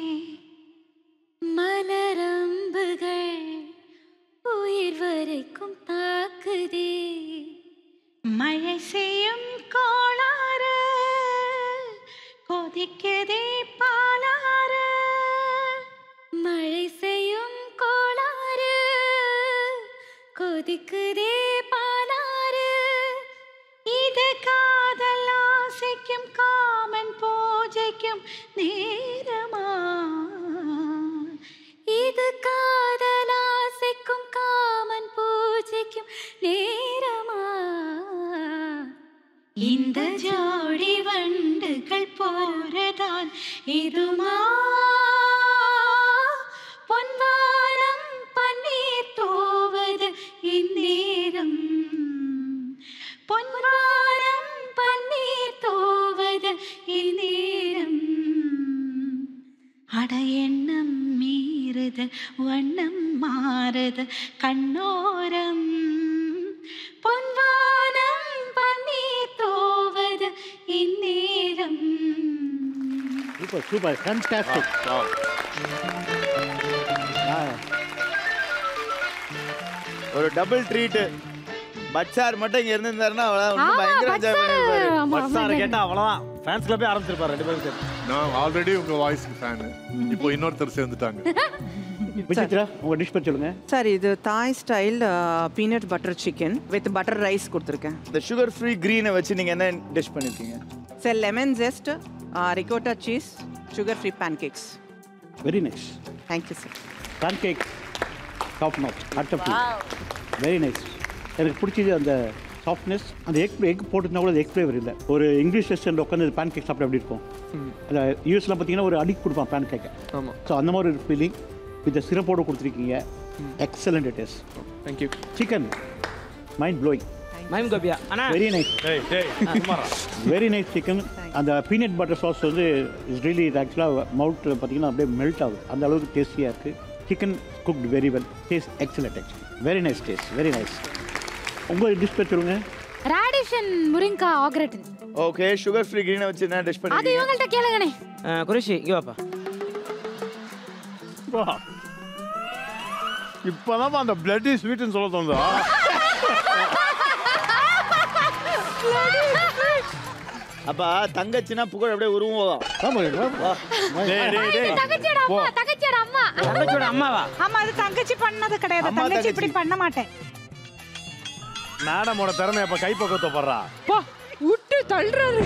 மலரம்புகள் உயிர் வரைக்கும் தாக்குதே மழை செய்யும் கோளாறு கொதிக்கதே பாலாறு மழை செய்யும் கோளாறு கொதிக்குதே பாலாறு இது காதல் ஆசைக்கும் காமன் பூஜைக்கும் நேரமா இது காதல் ஆசைக்கும் காமன் பூஜைக்கும் நேரமா இந்த ஜோடி வண்டுகள் போறதான் இதுமா பொன்வாரம் பன்னீர் தோவது இந்நேரம் பொன்வாரம் பன்னீர் தோவது இந்நேரம் அட எண்ணம் மீறுது வண்ணம் மாறுது கண்ணோரம் பொன்வானம் பன்னீர் தோவது இந்நேரம் சூப்பர் சூப்பர் ஃபேன்டாஸ்டிக் ஒரு டபுள் ட்ரீட் பச்சார் மட்டும் இங்க இருந்திருந்தாருன்னா அவ்வளவு ஆமா, பயங்கர என்ஜாய் பச்சார். பண்ணிருப்பாரு ஆமா, பட்சாரை ஆமா. கேட்டா அவ்வளவுதான் ஃபேன்ஸ் கிளப்பே ஆரம்பிச்சிருப்பாரு ரெண்டு பேரும் சேர்ந்து நான் ஆல்ரெடி உங்கள் வாய்ஸ்க்கு ஃபேனு இப்போ இன்னொருத்தர் சேர்ந்துட்டாங்க விசித்ரா உங்க டிஷ் பேர் சொல்லுங்க சார் இது Thai style peanut butter chicken with butter rice கொடுத்துருக்கேன் இந்த சுகர் ஃப்ரீ க்ரீனை வச்சு நீங்க என்ன டிஷ் பண்ணிருக்கீங்க sir lemon zest ricotta cheese sugar free pancakes very nice thank you sir pancake top not அட்டப் வெரி நைஸ் எனக்கு பிடிச்சது அந்த சாஃப்ட்னஸ் அந்த எக் எக் போட்டுருந்தா கூட எக் ஃப்ளேவர் இல்லை ஒரு இங்கிலீஷ் ரெஸ்டாரண்ட் உட்காந்து பேன் கேக் சாப்பிட எப்படி இருக்கும் அதில் யூஎஸ்லாம் பார்த்தீங்கன்னா ஒரு அடிக்கு கொடுப்பான் பேன் கேக்கை ஆமாம் ஸோ அந்த மாதிரி ஒரு ஃபீலிங் வித் சிறப்போடு கொடுத்துருக்கீங்க excellent taste thank you chicken mind blowing mime கோபியா அண்ணா very nice very nice chicken அந்த பீனட் பட்டர் சாஸ் வந்து இஸ் ரியலி ஆக்சுவலாக மவுத்தில் பார்த்தீங்கன்னா அப்படியே மெல்ட் ஆகுது அந்த அளவுக்கு டேஸ்டியாக இருக்குது chicken cooked very well taste excellent actually very nice taste very nice உங்கள் டிஷ் பேர் சொல்லுங்க ராடிஷன் முருங்கா ஆக்ரேட்டன் ஓகே சுகர் ஃப்ரீ கிரீனை வச்சு என்ன டிஷ் அது பண்ணுவீங்க இவங்கள்ட்ட கேளுங்கண்ணே குருஷி இங்கே வாப்பா இப்பதான் அந்த பிளட்டி ஸ்வீட்னு சொல்ல தோணுதா அப்பா தங்கச்சினா புகழ் அப்படியே உருவம் டேய், டேய், டேய். தங்கச்சியோட அம்மா தங்கச்சியோட அம்மா தங்கச்சியோட அம்மாவா ஆமா அது தங்கச்சி பண்ணது கிடையாது அம்மா தங்கச்சி தங்கச்சி. இப்படி பண்ண மாட்டேன் மேடமோட திறமை அப்ப கைப்பக்கத்தை படுறா பா விட்டு தள்ளுறாரு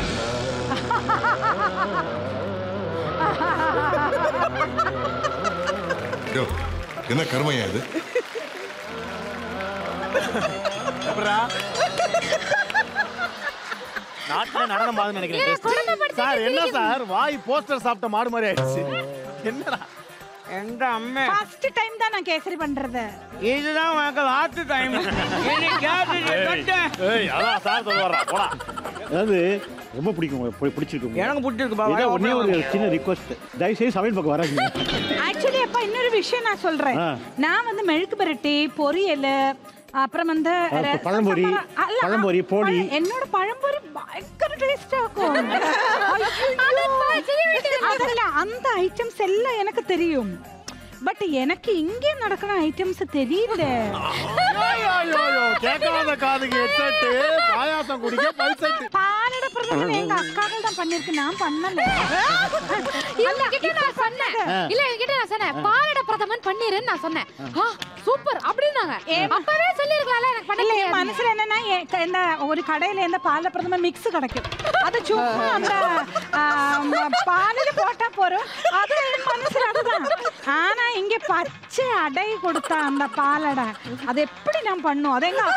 யோ, என்ன கர்மையா இது நாட்டுல நடனம் பாதுன்னு நினைக்கிறேன் சார் என்ன சார் வாய் போஸ்டர் சாப்பிட்ட மாடு மாதிரி ஆயிடுச்சு என்னடா எந்த அம்மா ஃபர்ஸ்ட் டைம் தான் நான் கேசரி பண்றது இதுதான் உனக்கு லாஸ்ட் டைம் ஏய் அதான் சார் சொல்லுவாரா போடா அதாவது ரொம்ப பிடிக்கும் உங்களுக்கு, பி- பிடிச்சிருக்கு எனக்கு பிடிச்சிருக்குப்பா, இதான் வாய் ஒண்ணே ஒரு open சின்ன ரிக்வஸ்ட் தயவுசெய்து சமையல் பக்கம் வராதீங்க ஆக்சுவலி அப்பா இன்னொரு விஷயம் நான் சொல்றேன் ஆ. நான் வந்து மெழுக்கு பரட்டி பொரியல் அப்புறம் வந்து அப்ப ர- பழம்பொரி, அல்ல, பழம்பொரி, போளி. பழ- என்னோட பழம்பொரி பயங்கர டேஸ்டா இருக்கும் அதெல்லாம் அந்த ஐட்டம்ஸ் எல்லாம் எனக்கு தெரியும் பட் எனக்கு இங்கே நடக்கிற ஐட்டம்ஸ் தெரியல கேட்காத காதுக்கு ஹெட்செட் பாயாசம் குடிக்க பல்செட் பாலட பிரதமன் எங்க அக்காக்கள் தான் பண்ணிருக்கு நான் பண்ணல இல்ல கிட்ட நான் சொன்னேன் இல்ல கிட்ட நான் சொன்னேன் பாலட பிரதமன் பண்ணிருன்னு நான் சொன்னேன் ஆ சூப்பர் அப்படின்னாங்க அப்பவே சொல்லிருக்கலாம்ல எனக்கு பண்ண இல்ல என் தெரியாது. மனசுல என்னன்னா எ- க- இந்த ஒரு கடையில இந்த பால பிரதம மிக்ஸ் கிடைக்கும் அது சும்மா அந்த பாலில் போட்டா போறோம் அது என் மனசுல அதுதான் ஆனா இங்க பச்சை அடை கொடுத்தா அந்த பாலடை அது எப்படி நான் பண்ணும் அது எங்க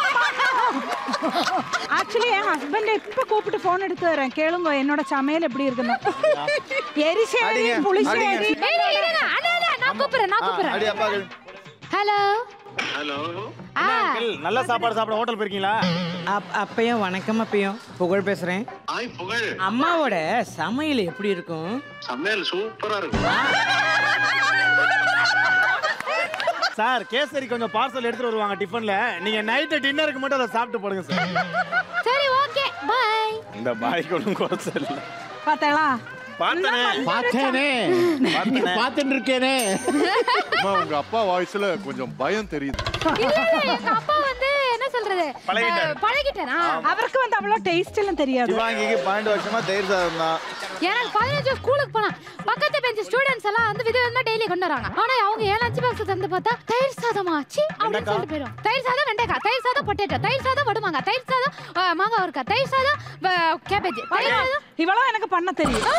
ஆக்சுவலி என் ஹஸ்பண்ட் இப்ப கூப்பிட்டு போன் எடுத்து வரேன் கேளுங்க என்னோட சமையல் எப்படி இருக்குன்னு எரிசேரி அடிங்க, புளிசேரி அடிங்க. ஏய், ஏய், இருங்க. அண்ணா, அண்ணா, நான் கூப்பிடுறேன் நான் அடி கூப்பிடுறேன் அப்பா ஹலோ ஹலோ நல்ல சாப்பாடு சாப்பிட ஹோட்டல் போயிருக்கீங்களா அப்பையும் வணக்கம் அப்பையும் புகழ் பேசுறேன் ஹாய் புகழ் அம்மாவோட சமையல் எப்படி இருக்கும் சமையல் சூப்பரா இருக்கும் சார் கேசரி கொஞ்சம் பார்சல் எடுத்துட்டு வருவாங்க டிஃபன்ல நீங்க நைட்டு டின்னருக்கு மட்டும் அதை சாப்பிட்டு போடுங்க சார் சரி ஓகே பை இந்த பாய்க்கு ஒன்றும் குறைச்சல் இல்லை பார்த்தேளா பார்த்தனே பார்த்தேனே பார்த்துட்டு இருக்கேனே அம்மா, உங்க அப்பா வாய்ஸ்ல கொஞ்சம் பயம் தெரியுது இல்ல இல்ல எங்க அப்பா வந்து என்ன சொல்றது பழகிட்டாரு. அஹ், பழகிட்டேனா அவருக்கு வந்து அவ்வளோ டேஸ்ட் எல்லாம் தெரியாது சிவாங்கிக்கு பன்னெண்டு வருஷமா தயிர் சாதம் தான் எனக்கு பதினஞ்சு ஸ்கூலுக்கு போனா பக்கத்து பெஞ்சு ஸ்டூடெண்ட்ஸ் எல்லாம் வந்து விதவிதமா டெய்லி கொண்டு வராங்க ஆனா அவங்க ஏன் லஞ்ச் பாக்ஸ் தந்து பார்த்தா தயிர் சாதமா சி அப்படின்னு சொல்லிட்டு போயிடும் தயிர் சாதம் வெண்டைக்காய் தயிர் சாதம் பொட்டேட்டோ தயிர் சாதம் வடுமாங்க தயிர் சாதம் அஹ், மாங்காய் இருக்கா தயிர் சாதம் கேபேஜ் தயிர் சாதம் இவ்வளோ எனக்கு பண்ண தெரியும்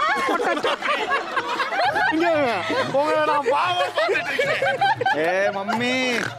உங்களை நான் பாவம் பார்த்துட்டு இருக்கேன். ஏ மம்மி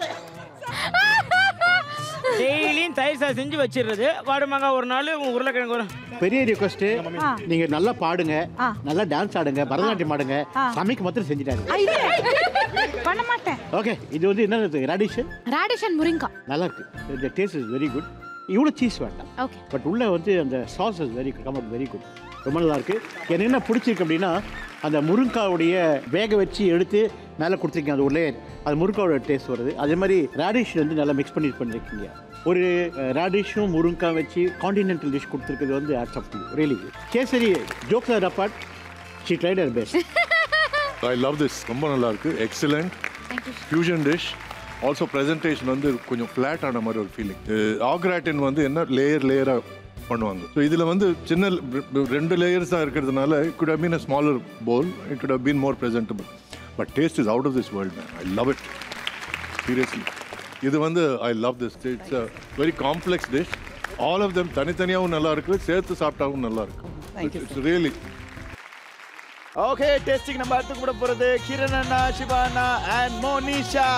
டெய்லியும் தயிர் சாதம் செஞ்சு வச்சிடுறது வாடுமாங்க ஒரு நாள் உருளைக்கிழங்கு ஒரு பெரிய ரிக்வஸ்ட் ஆ. நீங்க நல்லா பாடுங்க ஆ. நல்லா டான்ஸ் ஆடுங்க பரதநாட்டியம் ஆடுங்க ஆ. சமைக்க மாத்திரம் செஞ்சுட்டாரு ஆ, இது பண்ண மாட்டேன் ஓகே இது வந்து என்ன ரடிஷ் ராடிஷன் முருங்கா நல்லா இருக்கு இந்த டேஸ்ட் இஸ் வெரி குட் இவ்வளோ சீஸ் வேண்டாம் ஓகே பட் உள்ள வந்து அந்த sauce is very come out very good ரொம்ப நல்லா இருக்கு எனக்கு என்ன பிடிச்சிருக்கு அப்படின்னா அந்த முருங்காவுடைய வேக வச்சு எடுத்து மேலே கொடுத்துருக்கீங்க அது உள்ளே அது முருங்காவோட டேஸ்ட் வருது அதே மாதிரி ரேடிஷ் வந்து நல்லா மிக்ஸ் பண்ணி பண்ணிருக்கீங்க ஒரு ரேடிஷும் முருங்கா வச்சு காண்டினென்டல் டிஷ் கொடுத்துருக்கிறது வந்து adds up to really kesari ஜோக்லர் apart she tried her best I love this ரொம்ப நல்லா இருக்கு excellent fusion dish also presentation வந்து கொஞ்சம் ஃப்ளாட் ஆன மாதிரி ஒரு ஃபீலிங் ஆக்ராட்டின் வந்து என்ன லேயர் லேயராக பண்ணுவாங்க ஸோ இதில் வந்து சின்ன ரெண்டு லேயர்ஸ் தான் இருக்கிறதுனால it could have been a smaller bowl it could have been more presentable but taste is out of this world I love it seriously இது வந்து I love this it's a very complex dish all of them தனித்தனியாகவும் நல்லா இருக்கு சேர்த்து சாப்பிட்டாவும் நல்லா இருக்கு it's really okay testing நம்ம அடுத்து கூட போறது கிரண் அண்ணா சிவா அண்ணா and Monisha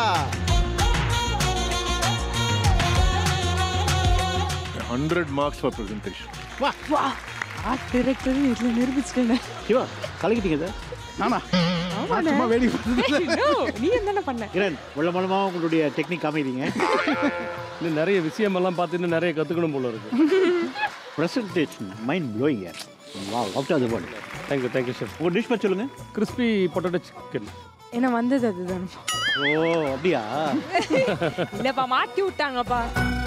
hundred marks for presentation wow wow art director இதுல நிரூபிச்சிட்டேன் சிவா கலக்கிட்டீங்க சார் ஆமா நான் சும்மா வேடிக்கை பார்த்துட்டு நீ என்ன பண்ண கிரண் உள்ள மூலமாக உங்களுடைய டெக்னிக் காமிக்கிறீங்க இன்னும் நிறைய விஷயமெல்லாம் பார்த்து இன்னும் நிறைய கற்றுக்கணும் போல இருக்கு presentation mind blowing wow out of the world thank you thank you sir உங்கள் டிஷ் பற்றி சொல்லுங்கள் கிறிஸ்பி பொட்டேட்டோ சிக்கன் என்ன வந்தது அதுதான் ஓ அப்படியா இல்லப்பா மாட்டி விட்டாங்கப்பா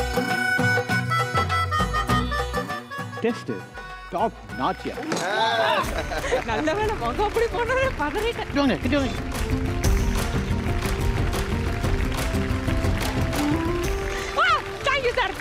டெஸ்ட் டாப் நாச்சியா நல்ல வேலை முகம் அப்படி போனோட பதறிட்டேன் கிட்டவங்க கிட்டவங்க தேங்க்யூ சார்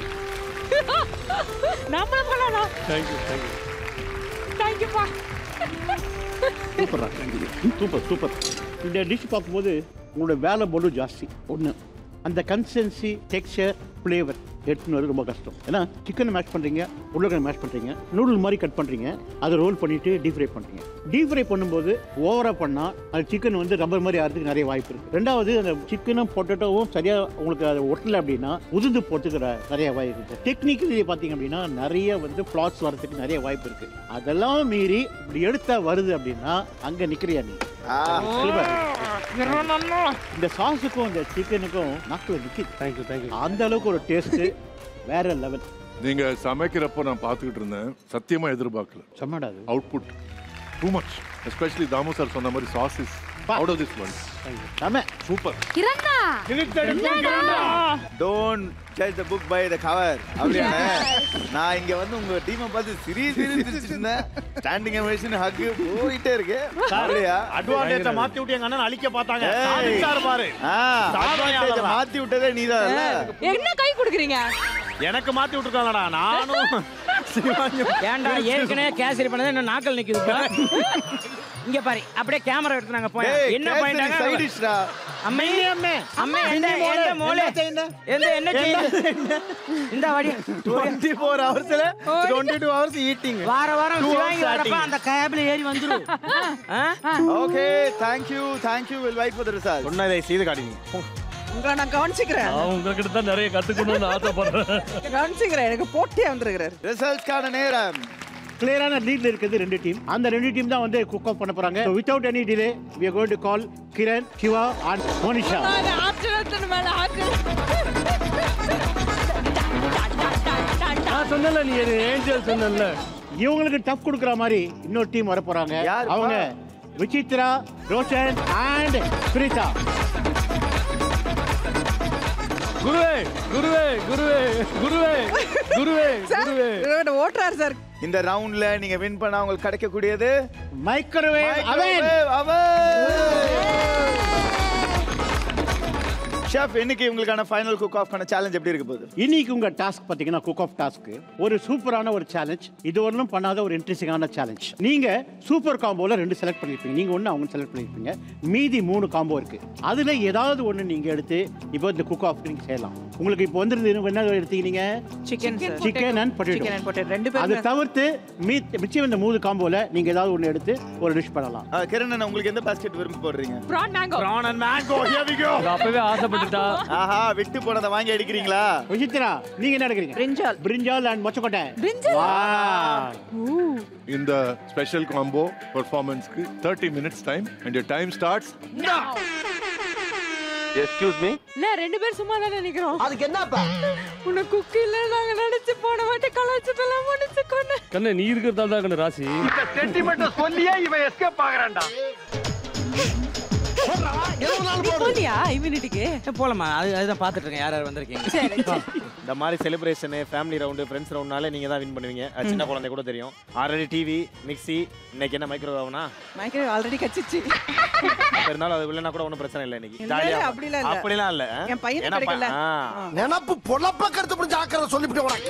நம்மள பண்ணலாம் தேங்க்யூ தேங்க்யூ தேங்க்யூப்பா சூப்பரா சூப்பர் சூப்பர் இந்த டிஷ் பார்க்கும்போது உங்களோட வேலை பொருள் ஜாஸ்தி ஒன்று அந்த கன்சிஸ்டன்சி டெக்ஸ்சர் ஃப்ளேவர் எடுத்துன்னு வரது ரொம்ப கஷ்டம் ஏன்னா சிக்கனை மேஷ் பண்ணுறீங்க உருளைக்கிழங்கு மேஷ் பண்ணுறீங்க நூடுல் மாதிரி கட் பண்ணுறீங்க அதை ரோல் பண்ணிவிட்டு டீப் ஃப்ரை பண்ணுறீங்க டீப் ஃப்ரை பண்ணும்போது ஓவராக பண்ணால் அது சிக்கன் வந்து ரப்பர் மாதிரி ஆகிறதுக்கு நிறைய வாய்ப்பு இருக்குது ரெண்டாவது அந்த சிக்கனும் பொட்டேட்டோவும் சரியாக உங்களுக்கு அதை ஒட்டலை அப்படின்னா உதிர்ந்து போட்டுக்கிற நிறைய வாய்ப்பு இருக்குது டெக்னிக்கலி பார்த்தீங்க அப்படின்னா நிறைய வந்து ஃப்ளாட்ஸ் வரதுக்கு நிறைய வாய்ப்பு இருக்குது அதெல்லாம் மீறி இப்படி எடுத்தா வருது அப்படின்னா அங்கே நிற்கிறியா நீ சூப்பர். இந்த சாஸுக்கும் இந்த சிக்கனுக்கும் நாக்கில் நிற்கிது தேங்க்யூ தேங்க்யூ அந்த அளவுக்கு ஒரு டேஸ்ட் வேற லெவல் நீங்க சமைக்கிறப்போ நான் பார்த்துக்கிட்டு இருந்தேன் சத்தியமா எதிர்பார்க்கல செம்மடா அது output too much especially Damu sir சொன்ன மாதிரி sauce is out of this one செம்ம சூப்பர் கிரண்டா don't judge the book by the cover அப்படியானே நான் இங்க வந்து உங்க டீமை பார்த்து சிரி சிரி சிரிச்சிட்டு இருந்தேன் ஸ்டாண்டிங் எமேஷன் ஹக் போயிட்டே இருக்கு அப்படியா அட்வான்டேஜ மாத்தி விட்டு எங்க அண்ணன் அழிக்க பார்த்தாங்க ஏய். சாதிச்சாரு பாரு ஆ advantage அ மாத்தி விட்டதே நீதான் என்ன கை கொடுக்குறீங்க எனக்கு மாத்தி விட்டுருக்காங்கடா நானும் சிவாஜியும் ஏன்டா ஏற்கனவே கேசரி பண்ணது என்ன நாக்கல் நிக்குது இங்க பாரு அப்படியே கேமரா எடுத்து நாங்க போய் டேய், என்ன கேசரி பாயிண்ட் side dish டா. அம்மே அம்மே. அம்மே அம்மா, எந்த என்ன எந்த மோளே? மோளே என்ன எந்த என்ன செய்யுது இந்த வாடி 24 ஹவர்ஸ்ல 22 ஹவர்ஸ் ஈட்டிங் வார வாரம் சிவாங்கி வரப்ப அந்த கேபிள் ஏறி வந்துரும் okay thank you thank you will wait for the result சொன்னதை செய்து காட்டிங்க உங்களை நான் கவனிச்சுக்கிறேன் நான் உங்ககிட்ட தான் நிறைய கத்துக்கணும்னு ஆசைப்படுறேன் கவனிச்சுக்கிறேன் எனக்கு போட்டியே வந்திருக்கிறாரு ரிசல்ட்ஸ்க்கான நேரம் கிளியரான லீட்ல இருக்குது ரெண்டு டீம் அந்த ரெண்டு டீம் தான் வந்து குக் ஆஃப் பண்ண போறாங்க without any delay we are going to call Kiran Siva and Monisha ஆச்சரியத்தின் மேல நான் சொன்னல நீ ஏஞ்சல் சொன்னல இவங்களுக்கு டஃப் கொடுக்குற மாதிரி இன்னொரு டீம் வர போறாங்க யாருப்பா? அவங்க விசித்ரா ரோஷன் அண்ட் சுனிதா குருவே குருவே குருவே குருவே குருவே குருவே இவர்கிட்ட ஓட்டுறாரு சார் இந்த ரவுண்ட்ல நீங்க வின் பண்ணா உங்களுக்கு கிடைக்கக்கூடியது மைக்ரோவேவ் Microwave oven. ஷெஃப் இன்னைக்கு உங்களுக்கான ஃபைனல் குக் ஆஃப் பண்ண சேலஞ்ச் எப்படி இருக்க போகுது இன்னைக்கு உங்க டாஸ்க் பாத்தீங்கன்னா குக் ஆஃப் டாஸ்க் ஒரு சூப்பரான ஒரு சேலஞ்ச் இதுவரையிலும் பண்ணாத ஒரு இன்ட்ரெஸ்டிங்கான சேலஞ்ச் நீங்க சூப்பர் காம்போல ரெண்டு செலக்ட் பண்ணிருப்பீங்க நீங்க ஒண்ணு அவங்க செலக்ட் பண்ணிருப்பீங்க மீதி மூணு காம்போ இருக்கு அதுல ஏதாவது ஒண்ணு நீங்க எடுத்து இப்போ இந்த குக் ஆஃப் நீங்க செய்யலாம் உங்களுக்கு இப்போ வந்துருது என்ன எடுத்தீங்க chicken chicken and chicken and potato ரெண்டு அது பேரும் தவிர்த்து மீ மிச்சம் இந்த மூணு காம்போல நீங்க ஏதாவது ஒண்ணு எடுத்து ஒரு டிஷ் பண்ணலாம் ஆ, கிரண் அண்ணா, உங்களுக்கு எந்த பாஸ்கெட் விரும்பி போடுறீங்க prawn mango prawn and mango here we go அப்பவே ஆசைப்பட்டுட்டா ஆஹா விட்டு போனதை வாங்கி அடிக்கிறீங்களா விசித்ரா நீங்க என்ன எடுக்கிறீங்க பிரிஞ்சால் பிரிஞ்சால் அண்ட் மொச்சக்கொட்டை பிரிஞ்சால் இந்த ஸ்பெஷல் காம்போ பெர்ஃபார்மன்ஸ்க்கு thirty minutes time and your time starts excuse me இல்ல ரெண்டு பேரும் சும்மா தானே நிக்கிறோம் அதுக்கு என்னப்பா உன்னை குக்கு இல்ல நாங்க நினைச்சு போன வாட்டி கலாச்சதெல்லாம் மன்னிச்சு கொண்டு கண்ணே நீ இருக்கிறதால தான் கண்ணு ராசி சென்டிமெண்ட் சொல்லியே இவன் எஸ்கேப் ஆகுறான்டா நீ போலியா இம்யூனிட்டிக்கு போலாமா அது அதுதான் பார்த்துட்டு இருக்கேன் யார் யார் வந்திருக்கீங்க இந்த மாதிரி செலிப்ரேஷன் ஃபேமிலி ரவுண்டு ஃப்ரெண்ட்ஸ் ரவுண்ட்னால நீங்க தான் வின் பண்ணுவீங்க அது சின்ன குழந்தை கூட தெரியும் ஆல்ரெடி டிவி மிக்ஸி இன்னைக்கு என்ன மைக்ரோவேவ் ஆகுனா மைக்ரோவேவ் ஆல்ரெடி கச்சிச்சு இருந்தாலும் அது இல்லைன்னா கூட ஒன்றும் பிரச்சனை இல்லை இன்னைக்கு இல்ல, ஜாலியா அப்படிலாம் இல்ல. அப்படிலாம் இல்ல என் பையனுக்கு ஏன்னா ப- கிடைக்கல. ஆ. நினப்பு பொழப்ப கருத்து புரிஞ்சு ஆக்கிறத சொல்லிவிட்டு உனக்கு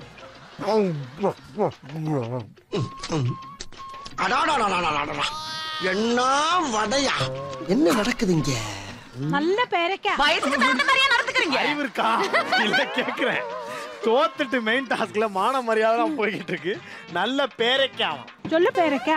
அடாடாடாடாடாடா. என்ன வடையா என்ன நடக்குது இங்க நல்ல பேரைக்கா வயசுக்கு தகுந்த மாதிரியா நடந்துக்கிறீங்க அறிவு இருக்கா இல்ல கேக்குறேன் தோத்துட்டு மெயின் டாஸ்க்ல மான மரியாதை போய்கிட்டு இருக்கு நல்ல பேரைக்காவும் சொல்லு பேரைக்கா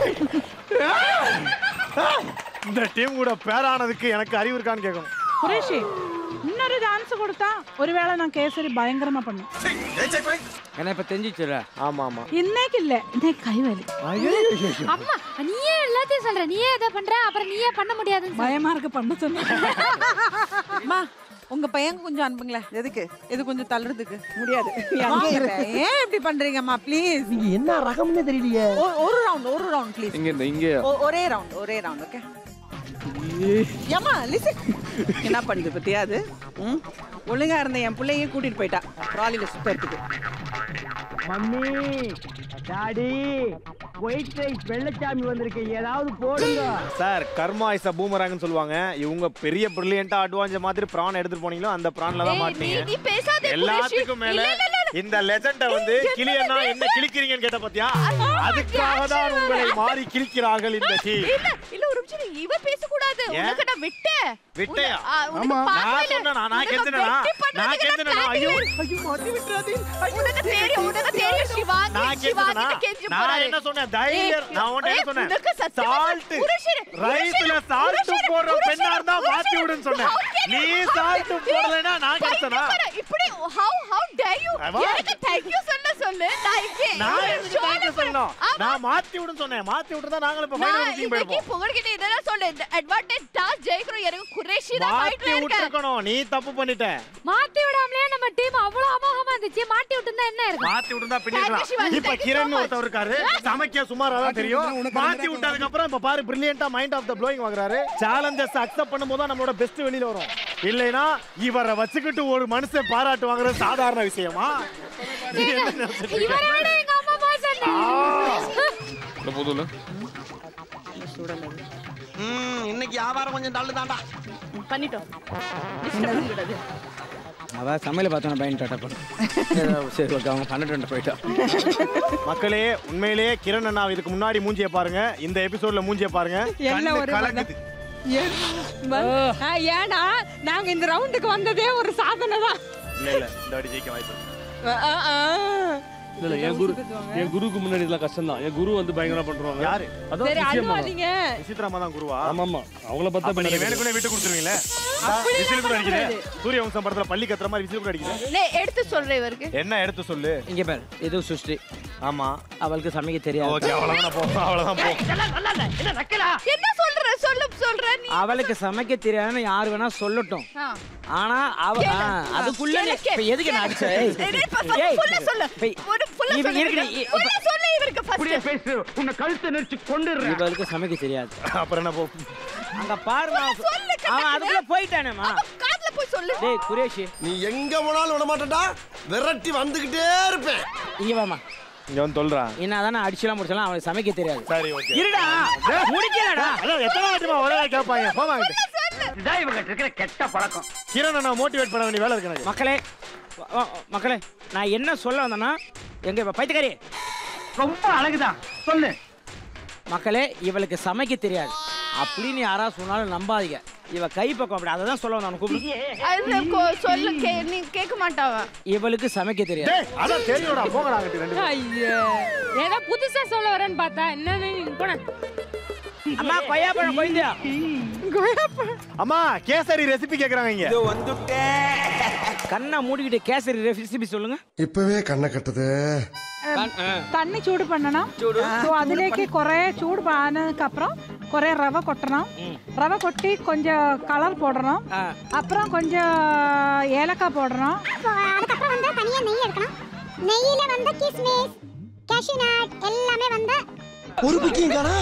இந்த டீம் கூட பேரானதுக்கு எனக்கு அறிவு இருக்கான்னு கேட்கணும் குரேஷி இன்னொரு டான்ஸ் கொடுத்தா ஒருவேளை நான் கேசரி பயங்கரமா பண்ணும் ஏன்னா இப்ப தெரிஞ்சிச்சுல ஆமா ஆமா இன்னைக்கு இல்ல இன்னைக்கு கைவேலி அம்மா நீயே எல்லாத்தையும் சொல்ற நீயே இதை பண்ற அப்புறம் நீயே பண்ண முடியாதுன்னு சொல்ற. பயமா இருக்கு பண்ண சொன்ன அம்மா உங்க பையன் கொஞ்சம் அனுப்புங்களேன் எதுக்கு இது கொஞ்சம் தள்ளுறதுக்கு முடியாது வாங்க, ஏன் இப்படி பண்றீங்கம்மா ப்ளீஸ் நீங்க என்ன ரகம்னே தெரியலையே ஒரு ரவுண்ட் ஒரு ரவுண்ட் ப்ளீஸ் இங்க இந்த இங்கே ஒரே ரவுண்ட் ஒரே ரவுண்ட் ஓகே ஏமா லிசன் என்ன பண்ணுது பத்தியா அது ம் ஒழுங்கா இருந்த என் பிள்ளையும் கூட்டிட்டு போயிட்டா ட்ராலில சுத்தறதுக்கு மம்மி டாடி ஒயிட் ரைஸ் வெள்ளச்சாமி வந்திருக்கு ஏதாவது போடுங்க சார் கர்மா இஸ் அ பூமராங்கன்னு சொல்லுவாங்க இவங்க பெரிய பிரில்லியண்டா அட்வான்ஸ் மாதிரி பிரான் எடுத்துட்டு போனீங்களோ அந்த பிரான்ல தான் ஏய், மாட்டீங்க நீ- நீ பேசாத, குரேஷி. எல்லாத்துக்கும் மேல இல்ல, இல்ல, இல்ல. இந்த லெஜண்ட வந்து கிளியனா என்ன கிழிக்கிறீங்கன்னு கேட்ட பாத்தியா அதுக்காக தான் உங்களை மாறி கிழிக்கிறார்கள் இந்த டீம் இல்ல இல்ல ஒரு நிமிஷம் இரு. இவ பேசக்கூடாது ஏன்? உனக்கு நான் விட்டேன் விட்டையா ஆ, உனக்கு நான் பார்வையில- சொன்னேனா நான் உனக்கு கெஞ்சினேனா வெட்டி நான் பண்ணதுக்கு கெஞ்சினேனா நான் ஐயோ தாண்டி ஐயோ மாத்தி விட்டுறாதே உனக்கு தெரியும் உனக்கு தெரியும் சிவாங்கி நான் சிவாங்கி கெஞ்சினேனா கெஞ்சி நான் போறாரு என்ன சொன்னேன் தைரியம் ஏய், நான் உன்ட்ட என்ன ஏய், சொன்னேன் உனக்கு சத்தியமா சால்ட் புருஷரே, ரைஸ்ல புருஷரே, சால்ட் புருஷரே, போடுற புருஷரே, பெண்ணா இருந்தா மாத்தி விடுன்னு சொன்னேன் How can நீ you- சால்ட் போடலைன்னா நான் கெடுத்தனா பைத்தியக்கார, இப்படி how how dare you அவா. எனக்கு thank you சொல்ல சொல்லு நான் இங்கே நான் இவரு எதுக்கு show thank you ல சொல்லணும் ஆமா. நான் மாத்தி விடுன்னு சொன்னேன் மாத்தி விட்டுதான் நாங்களும் இப்ப நான் ஃபைனல் மீட்டிங் இன்னைக்கு போயிருப்போம் புகழ்கிட்ட இதெல்லாம் சொல்லு இந்த அட்வான்டேஜ் டாஸ் ஜெயிக்கிறோம் எனக்கு குரேஷி தான் மாத்தி ஃபைட்ல இருக்க விட்டுருக்கணும் நீ தப்பு பண்ணிட்ட மாத்தி விடாமலே நம்ம டீம் அவ்வளவு அமோகமா இருந்துச்சு மாட்டி விட்டுருந்தா என்ன இருக்கும் மாத்தி விட்டுருந்தா Thank you, பின்னிருக்கலாம் சிவாஜி. இப்ப Thank you so Kiran much. ஒருத்தர் இருக்காரு சமைக்க சுமாரா தான் தெரியும் மாத்தி விட்டதுக்கு அப்புறம் இப்ப பாரு பிரில்லியண்டா மைண்ட் ஆஃப் த ப்ளோயிங் வாங்குறாரு சேலஞ்சஸ் அக்செப்ட் பண்ணும்போது தான் நம்மளோட பெஸ்ட் வெளியில வரும் இல்லைனா இவரை வச்சுக்கிட்டு ஒரு மனுஷன் பாராட்டு வாங்குறது சாதாரண விஷயமா நீ என்ன நினைச்சிட்டு இருக்க? இவரோட எங்க அம்மா பாசம் இந்த போதும்ல ம், இன்னைக்கு வியாபாரம் கொஞ்சம் டல்லு தாண்டா பண்ணிட்டோம் அவ சமையல பார்த்தோம் பையன் டாட்டா பண்ணு ஏதோ சரி ஓகே அவங்க பன்னெண்டு ரெண்டு போயிட்டா மக்களே உண்மையிலேயே கிரண் அண்ணா இதுக்கு முன்னாடி மூஞ்சிய பாருங்க இந்த எபிசோட்ல மூஞ்சிய பாருங்க எல்லாம் கண்ணு ஒரு கலக்குது ஆ, ஏன்னா நாங்க இந்த ரவுண்டுக்கு வந்ததே ஒரு சாதனை தான் இல்ல இல்ல இந்த வாட்டி ஜெயிக்க வாய்ப்பு இருக்கு. ஆ, ஆ, ஆ. இல்ல இல்ல என் குரு என் குருக்கு முன்னாடி இதெல்லாம் கஷ்டம் தான் என் குரு வந்து பயங்கரமா பண்றாங்க யாரு? அதான் சரி நிச்சயமா அழுவாதீங்க விசித்ராமா தான் குருவா ஆமா ஆமா அவங்கள பார்த்தா அப்ப நீங்க பின்னாடி வேணுக்குனே விட்டு கொடுத்துருவீங்களே அப்படி விசில் கூட அடிக்குது பண்ணக்கூடாது. சூரிய வம்சம் படத்துல பள்ளி கத்துற மாதிரி விசில் கூட அடிக்குது லே எடுத்து சொல்றேன் இவருக்கு என்ன எடுத்து சொல்லு இங்க பாரு இது சுஷ்டி ஆமா அவளுக்கு சமைக்க தெரியாது ஓகே அவ்வளவுதான் போ அவ்வளவுதான் போ என்ன சொல்ற சொல்லு சொல்ற நீ அவளுக்கு சமைக்க தெரியாதுன்னு யாரு வேணா சொல்லட்டும் ஆ. ஆனா அவ கேளு. ஆ, ஆ. அதுக்குள்ள கேளு, நீ- கேளு, இப்ப எதுக்கு நான் கேளு. அடிச்ச ஏய். ஏய், இப்ப சொல்லு, ஏய். full-ஆ சொல்லு. இப்ப ஒரு full-ஆ இவ- சொல்லு இருக்குடி, இவருக்கு. இப்ப- full-ஆ சொல்லு இவருக்கு first. பேசு உன்னை கழுத்தை நெரிச்சு கொண்டுடுறேன் இவளுக்கு சமைக்க தெரியாது அப்புறம் என்ன போ அங்க பாரு நான் சொ- சொல்லு, அவன் அதுக்குள்ள போயிட்டானேமா காதுல போய் சொல்லு டேய் குரேஷ் நீ எங்க போனாலும் விட மாட்டேன்டா விரட்டி வந்துகிட்டே இருப்பேன் இங்க வாமா இங்க வந்து சொல்றா என்னதானே அடிச்சலாம் முடிச்சலாம் அவனுக்கு சமைக்க தெரியாது சரி ஓகே இருடா முடிக்கலடா அதான் எத்தனை வாட்டிமா ஒரே நாள் கேட்பாங்க போவாங்க இதான் இவங்க இருக்கிற கெட்ட பழக்கம் கிரண் அண்ணா மோட்டிவேட் பண்ண வேண்டிய வேலை இருக்கு எனக்கு மக்களே வ- வ- மக்களே நான் என்ன சொல்ல வந்தேன்னா எங்க இப்ப பைத்தியக்காரி ரொம்ப அழகுதான் சொல்லு மக்களே இவளுக்கு சமைக்க தெரியாது அப்படின்னு யாராவது சொன்னாலும் நம்பாதீங்க இவ கை பக்கம் அப்படி அதை தான் சொல்ல வந்தேன் கூப்பிடு அது கொ- சொல்லு கே நீ கேட்க மாட்டாவ இவளுக்கு சமைக்க தெரியாது டேய் அதான் தெரியும்டா போங்கடா அங்கிட்டு ரெண்டு பேரும். ஐயோ ஏதோ புதுசா சொல்ல வரேன்னு பார்த்தா என்னன்னு போன அம்மா கொய்யாப்பழம் கொய்ந்தியா அம்மா கேசரி ரெசிபி கேக்குறாங்க இங்க கண்ணை மூடிக்கிட்டு கேசரி ரெசிபி சொல்லுங்க இப்பவே கண்ணை கட்டுது தண்ணி ചൂട് பண்ணணும் సో അതിലേക്ക് കുറേ ചൂട് പാനதுக்கு அப்புறம் കുറേ ரவை கொட்டணும் ரவை கொட்டி கொஞ்சம் கலர் போடணும் அப்புறம் கொஞ்சம் ஏலக்காய் போடணும் அதுக்கப்புறம் வந்து தனியா நெய் எடுக்கணும் நெய்யில வந்து கிஸ்மிஸ் கேஷ்யூ நட் எல்லாமே வந்து ஒரு பிக்கிங் தானே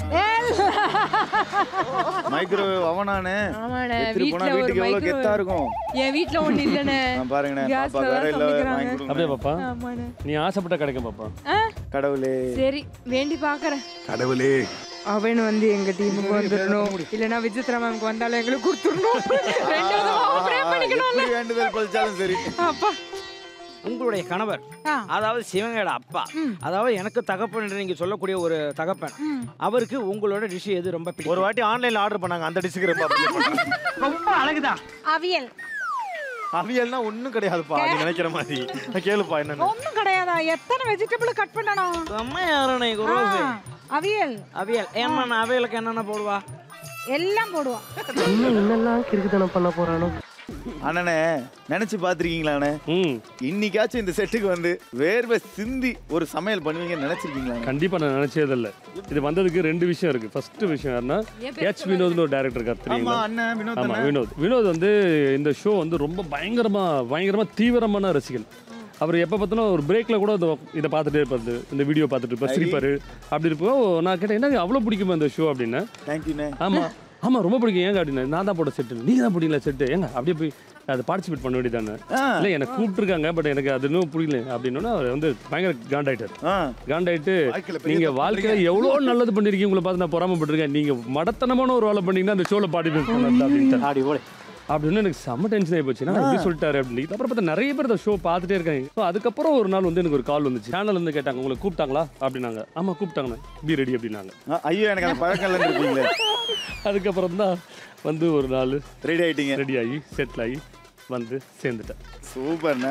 மைக்ரோவேவ் அவனானே ஆமாண்ணே, எடுத்துட்டு போனா வீட்ல ஒரு வீட்டுக்கு எவ்வளவு microwave. கெத்தா இருக்கும் என் வீட்ல ஒண்ணு இல்லனே நான் பாருங்கண்ணே Gasல பாப்பா வேற தான் இல்ல சமைக்கிறாங்க. வாங்கி கொடுங்க அப்படியே பாப்பா ஆமாண்ணே. நீ ஆசைப்பட்ட கிடைக்கும் பாப்பா ஆ, கடவுளே சரி வேண்டி பாக்குறேன் கடவுளே அவன் வந்து எங்க டீமுக்கு வந்துடணும் இல்லனா விசித்ரா மேம்க்கு வந்தாலும் எங்களுக்கு கொடுத்துடணும் ரெண்டு விதமா ப்ரே பண்ணிக்கணும்ல எப்படி வேண்டுதல் பழிச்சாலும் சரி அப்பா உங்களுடைய கணவர் ஆ. அதாவது சிவங்கோட அப்பா அதாவது எனக்கு தகப்பன் என்று நீங்க சொல்லக்கூடிய ஒரு தகப்பன் அவருக்கு உங்களோட டிஷ் எது ரொம்ப பிடிக்கும் ஒரு வாட்டி ஆன்லைன்ல ஆர்டர் பண்ணாங்க அந்த டிஷ்க்கு ரொம்ப பிடிக்கும். ரொம்ப அழகுதான் அவியல் அவியல்னா ஒண்ணும் கிடையாதுப்பா நீ நினைக்கிற மாதிரி கேளுப்பா என்னன்னு ஒன்றும் கிடையாதா எத்தனை வெஜிடபிள் கட் பண்ணணும் அம்மா யாரனை குரோஸ் ஆ, அவியல் அவியல் ஏம்மா நான் அவியலுக்கு என்னென்ன போடுவா எல்லாம் போடுவான் இன்னும் என்னெல்லாம் கிறுக்குத்தனம் பண்ண போறானோ அண்ணனே நினைச்சு பாத்திருக்கீங்களாண்ணே இன்னைக்காச்சும் இந்த செட்டுக்கு வந்து வேர்வை சிந்தி ஒரு சமையல் பண்ணுவீங்கன்னு நினைச்சிருக்கீங்களா கண்டிப்பா நான் நினைச்சது இல்ல இது வந்ததுக்கு ரெண்டு விஷயம் இருக்கு ஃபர்ஸ்ட் விஷயம் யாருன்னா என் பேர் எச் வினோத்னு ஒரு டேரக்டர் இருக்கார் ஆமா, தெரியுங்களா அண்ணன் வினோத் ஆமா அண்ணன். வினோத் வினோத் வந்து இந்த ஷோ வந்து ரொம்ப பயங்கரமா பயங்கரமா தீவிரமான ரசிகன் அவர் எப்போ பார்த்தாலும் ஒரு பிரேக்கில் கூட இந்த இதை பார்த்துட்டே இருப்பாரு இந்த வீடியோ பார்த்துட்டு இருப்பார் ஐ. சிரிப்பாரு அப்படி இருப்போ நான் கேட்டேன் என்ன அவ்வளோ பிடிக்குமா இந்த ஷோ அப்படின்னு தேங்க்யூண்ணே ஆமாம் ஆமா ரொம்ப பிடிக்கும் ஏங்க அப்படின்னு நான் தான் போட செட்டு நீங்க தான் போட்டீங்களா செட்டு ஏங்க அப்படியே போய் அதை பார்ட்டிசிபேட் பண்ண வேண்டியதானே இல்லை எனக்கு கூப்பிட்டுருக்காங்க பட் எனக்கு அது இன்னும் புரியல அப்படின்னு அவர் வந்து பயங்கர காண்டாயிட்டார் காண்டாயிட்டு நீங்க வாழ்க்கையில எவ்வளவு நல்லது பண்ணிருக்கீங்க உங்களை பார்த்து நான் பொறாமப்பட்டிருக்கேன் நீங்க மடத்தனமான ஒரு வேலை பண்ணீங்கன்னா அந்த ஷோல பார்ட்டிசிபேட் பண்ணல அப்படின்ட்டு அப்படின்னு எனக்கு செம்ம டென்ஷன் ஆகி போச்சு நான் எப்படி சொல்லிட்டாரு அப்படின்னு அப்புறம் பார்த்தா நிறைய பேர் இந்த ஷோ பார்த்துட்டே இருக்காங்க So, அதுக்கப்புறம் ஒரு நாள் வந்து எனக்கு ஒரு கால் வந்துச்சு சேனல் வந்து கேட்டாங்க உங்களை கூப்பிட்டாங்களா அப்படின்னாங்க ஆமா கூப்பிட்டாங்க பி ரெடி அப்படின்னாங்க ஐயோ எனக்கு அந்த பழக்கம் இல்லைன்னு இருக்கீங்களே அதுக்கப்புறம் தான் வந்து ஒரு நாள் ரெடி ஆயிட்டீங்க ரெடி ஆகி செட்டில் ஆகி வந்து சேர்ந்துட்டேன் சூப்பர்ண்ணே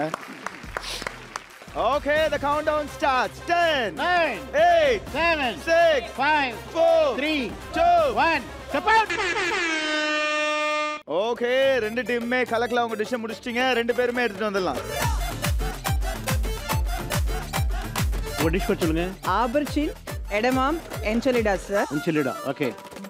Okay, the countdown starts. 10, 9, 8, 7, 6, 5, 4, 3, 2, 1. Okay ரெண்டு டீமுமே கலக்கல அவங்க டிஷ்ஷை முடிச்சிட்டீங்க ரெண்டு பேருமே எடுத்துட்டு வந்துடலாம் உங்க டிஷ் பற்றி சொல்லுங்க ஆபர்ச்சின் எடமாம் என்சொலிடாஸ் சார் என்சிலிடா ஓகே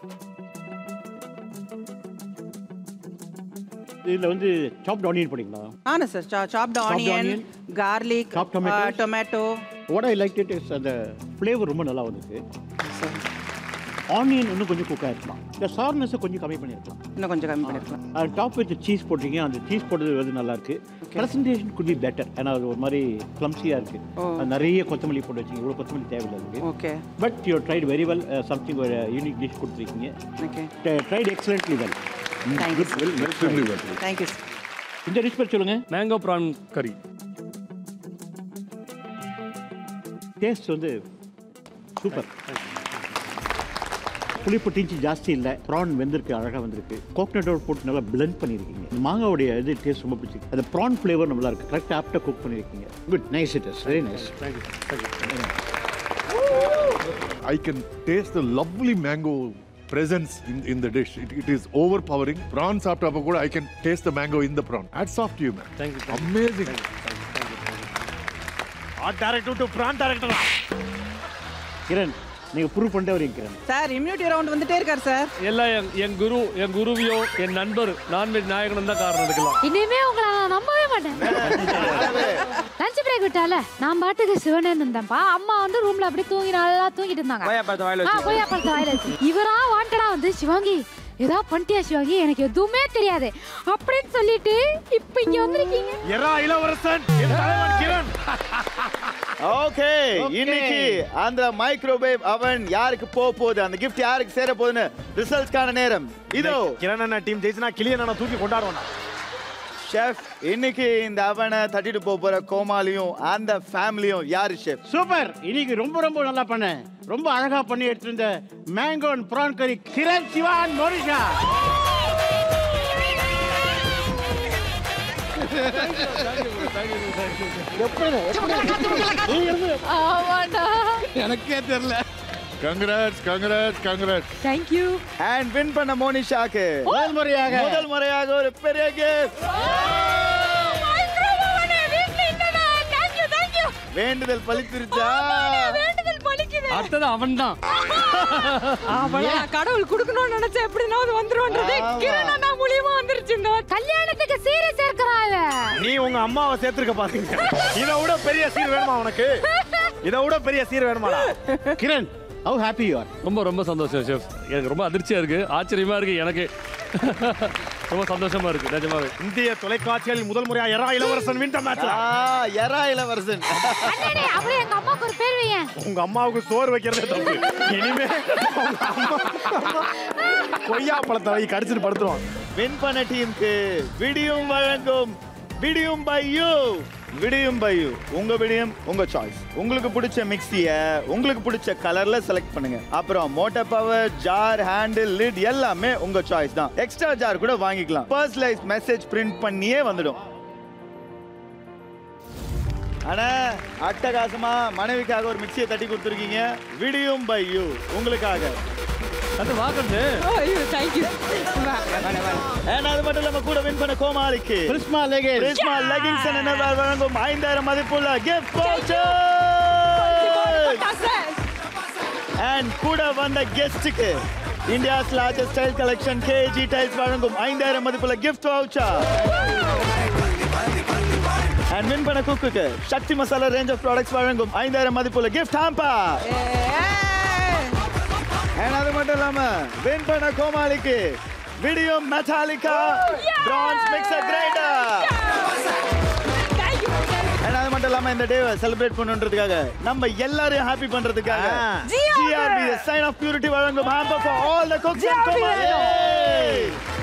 இதில் வந்து சாப்ட் ஆனியன் போடுங்களா ஆனா sir soft onion onion, garlic chopped tomatoes. Tomato what I like it is அந்த ஃப்ளேவர் ரொம்ப நல்லா வந்திருக்கு ஆனியன் இன்னும் கொஞ்சம் குக் ஆயிருக்கலாம் இந்த சார்னஸை கொஞ்சம் கம்மி பண்ணியிருக்கலாம் இன்னும் கொஞ்சம் கம்மி பண்ணிருக்கலாம் அது டாப் வித் சீஸ் போட்டிருக்கீங்க அந்த சீஸ் போட்டது வந்து நல்லா இருக்கு ப்ரெசன்டேஷன் குட் பி பெட்டர் ஏன்னா அது ஒரு மாதிரி கிளம்சியாக இருக்கு அது நிறைய கொத்தமல்லி போட்டு வச்சிங்க இவ்வளோ கொத்தமல்லி தேவையில்லை அதுக்கு okay but you tried very well something ஒரு யூனிக் டிஷ் கொடுத்துருக்கீங்க okay tried excellently well Thank you, sir. Well well thank you இந்த டிஷ் பற்றி சொல்லுங்க மேங்கோ ப்ரான் கறி டேஸ்ட் வந்து சூப்பர் புளிப்பு டீச்சி ஜாஸ்தி இல்லை ப்ரான் வெந்திருக்கு அழகாக வந்திருக்கு கோகனட்டோட போட்டு நல்லா பிளெண்ட் பண்ணியிருக்கீங்க இந்த மாங்காவுடைய இது டேஸ்ட் ரொம்ப பிடிச்சிருக்கு அந்த ப்ரான் ஃப்ளேவர் நல்லா இருக்கு கரெக்டாக ஆப்டாக குக் பண்ணியிருக்கீங்க good nice it is very nice I can taste the lovely mango presence in, in the dish. It, it is overpowering. Prawn சாப்பிட்டப்ப கூட I can taste the mango in the prawn. Hats off to you, man. Thank you. Amazing. Art director to prawn director Kiran நீங்கள் prove பண்ணிட்டே வரீங்க Kiran sir immunity round வந்துட்டே இருக்கார் sir எல்லாம் என் என் குரு என் குருவியோ என் நண்பர் non veg நாயகனும் தான் காரணம் இதுக்கெல்லாம் இனிமே உங்களை நான் நம்பவே மாட்டேன் லஞ்ச் பிரேக் விட்டால நான் பாட்டுக்கு சிவனே இருந்தேன்ப்பா அம்மா வந்து ரூம்ல அப்படியே தூங்கி நல்லா தூங்கிட்டு இருந்தாங்க கொய்யாப்பழத்தை வாயில ஆ, வச்சு. கொய்யாப்பழத்தை வாயில வச்சு இவரா வாண்டடா வந்து சிவாங்கி ஏதா பண்ணிட்டியா சிவாங்கி எனக்கு எதுவுமே தெரியாது அப்படின்னு சொல்லிட்டு இப்ப இங்க வந்திருக்கீங்க எரா இளவரசன் என் தலைவன் கிரண் ஓகே இன்னைக்கு அந்த மைக்ரோவேவ் அவன் யாருக்கு போக போகுது அந்த gift யாருக்கு சேர போகுதுன்னு ரிசல்ட்ஸ்க்கான நேரம் இதோ கிரண் அண்ணா டீம் ஜெயிச்சுனா கிளியன் அண்ணா தூக்கி கொண்டாடுவானா ஷெஃப் இன்னைக்கு இந்த அவனை தட்டிட்டு போக போற கோமாளியும் அந்த ஃபேமிலியும் யாரு ஷெஃப் சூப்பர் இன்னைக்கு ரொம்ப ரொம்ப நல்லா பண்ணேன் ரொம்ப அழகா பண்ணி எடுத்திருந்த மேங்கோ அண்ட் ப்ரான் கறி கிரண் சிவான் மோரிஷா எனக்கே தெரியல Congrats, congrats, congrats. Thank you and win பண்ண மோனிஷாக்கு முதல் முறையாக முதல் முறையாக ஒரு பெரிய gift வேண்டுதல் பலித்திருச்சா அடுத்தது அவன் தான் அவளா கடவுள் குடுக்கணும்னு நினைச்சா எப்படினாவது வந்துரும்ன்றது ஆமா. கிரண் அண்ணா மூலியமா வந்துருச்சு இந்த கல்யாணத்துக்கு சீரை சேர்க்கிறாங்க நீ உங்க அம்மாவை சேர்த்திருக்க பாத்தீங்க இதை விட பெரிய சீர் வேணுமா உனக்கு இதை விட பெரிய சீர் வேணுமாடா Kiran how happy you are ரொம்ப ரொம்ப சந்தோஷம் ஷெஃப் எனக்கு ரொம்ப அதிர்ச்சியா இருக்கு ஆச்சரியமா இருக்கு எனக்கு ரொம்ப சந்தோஷமா இருக்கு நிஜமாவே இந்திய தொலைக்காட்சியில் முதல் முறையா எரா இளவரசன் வின் மேட்ச் எரா இளவரசன் அண்ணே அப்படியே எங்க அம்மாக்கு ஒரு பேர் வையேன் உங்க அம்மாவுக்கு சோறு வைக்கிறதே தப்பு இனிமே உங்க அம்மா கொய்யா பழத்தை வை கடிச்சிட்டு படுத்துருவாங்க வின் பண்ண டீமுக்கு விடியும் வழங்கும் Vidiem by you Vidiem by you உங்க விடியும் உங்க சாய்ஸ் உங்களுக்கு பிடிச்ச மிக்ஸிய உங்களுக்கு பிடிச்ச கலர்ல செலக்ட் பண்ணுங்க அப்புறம் motor power jar handle lid எல்லாமே உங்க சாய்ஸ் தான் எக்ஸ்ட்ரா ஜார் கூட வாங்கிக்கலாம் பர்சனலைஸ் மெசேஜ் பிரிண்ட் பண்ணியே வந்துடும் அண்ணா அட்டகாசமா மனைவிக்காக ஒரு மிக்ஸியை தட்டி கொடுத்துருக்கீங்க விடியும் பை யூ உங்களுக்காக அது வாங்குறது ஐயோ தேங்க் யூ And அது மட்டும் இல்லாம கூட வின் பண்ண கோமாளிக்கு பிரிஸ்மா லெகின்ஸ். பிரிஸ்மா லெகின்ஸ் என்ன வழங்கும் ஐந்தாயிரம் மதிப்புள்ள கிஃப்ட் அண்ட் கூட வந்த கெஸ்டுக்கு India's largest style collection KG tiles வழங்கும் ஐந்தாயிரம் மதிப்புள்ள கிஃப்ட் வவுச்சர் அண்ட் வின் பண்ண குக்குக்கு Sakthi masala range of products வழங்கும் ஐந்தாயிரம் மதிப்புள்ள கிஃப்ட் ஹாம்பா And அது மட்டும் இல்லாம வின் பண்ண கோமாளிக்கு விடியும் மெட்டாலிக்கா பிரான்ஸ் மிக்சர் கிரைண்டர் And அது மட்டும் இல்லாம இந்த டே செலிப்ரேட் பண்ணுன்றதுக்காக நம்ம எல்லாரையும் ஹாப்பி பண்றதுக்காக GRB the sign of purity வழங்கும் hamper for all the cooks and GRB Kumar. Yay!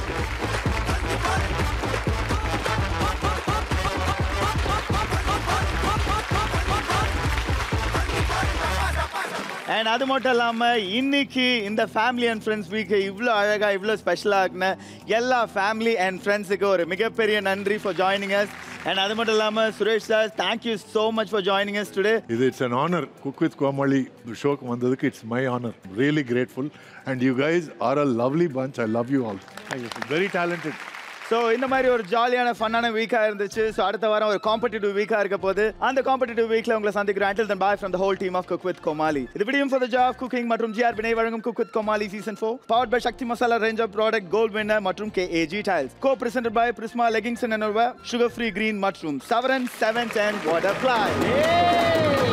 And அது மட்டும் இல்லாம இன்னைக்கு இந்த ஃபேமிலி அண்ட் ஃப்ரெண்ட்ஸ் வீக் இவ்வளோ அழகா இவ்வளோ ஸ்பெஷலாக ஆக்குன எல்லா ஃபேமிலி அண்ட் ஃப்ரெண்ட்ஸுக்கு ஒரு மிகப்பெரிய நன்றி ஃபார் ஜாயினிங் அஸ் அண்ட் அது மட்டும் இல்லாம Suresh sir thank you so much for joining us today இது it's an honour cook with Comali ஷோக்கு வந்ததுக்கு it's my honour really grateful and you guys are a lovely bunch I love you all very talented so இந்த மாதிரி ஒரு ஜாலியான ஃபன்னான வீக்காக இருந்துச்சு so அடுத்த வாரம் ஒரு காம்படிட்டிவ் வீக்காக இருக்க போது அந்த காம்படிட்டிவ் வீக்ல உங்களை சந்திக்கிறேன் until then bye from the whole team of cook with கோமாளி இது விடியும் for the job of cooking மற்றும் ஜிஆர் வினை வழங்கும் cook with Comali season four powered by Sakthi masala range of product gold winner மற்றும் K AG tiles co presented by Prisma leggings and sugar free green மற்றும் சவரன் seven and water fly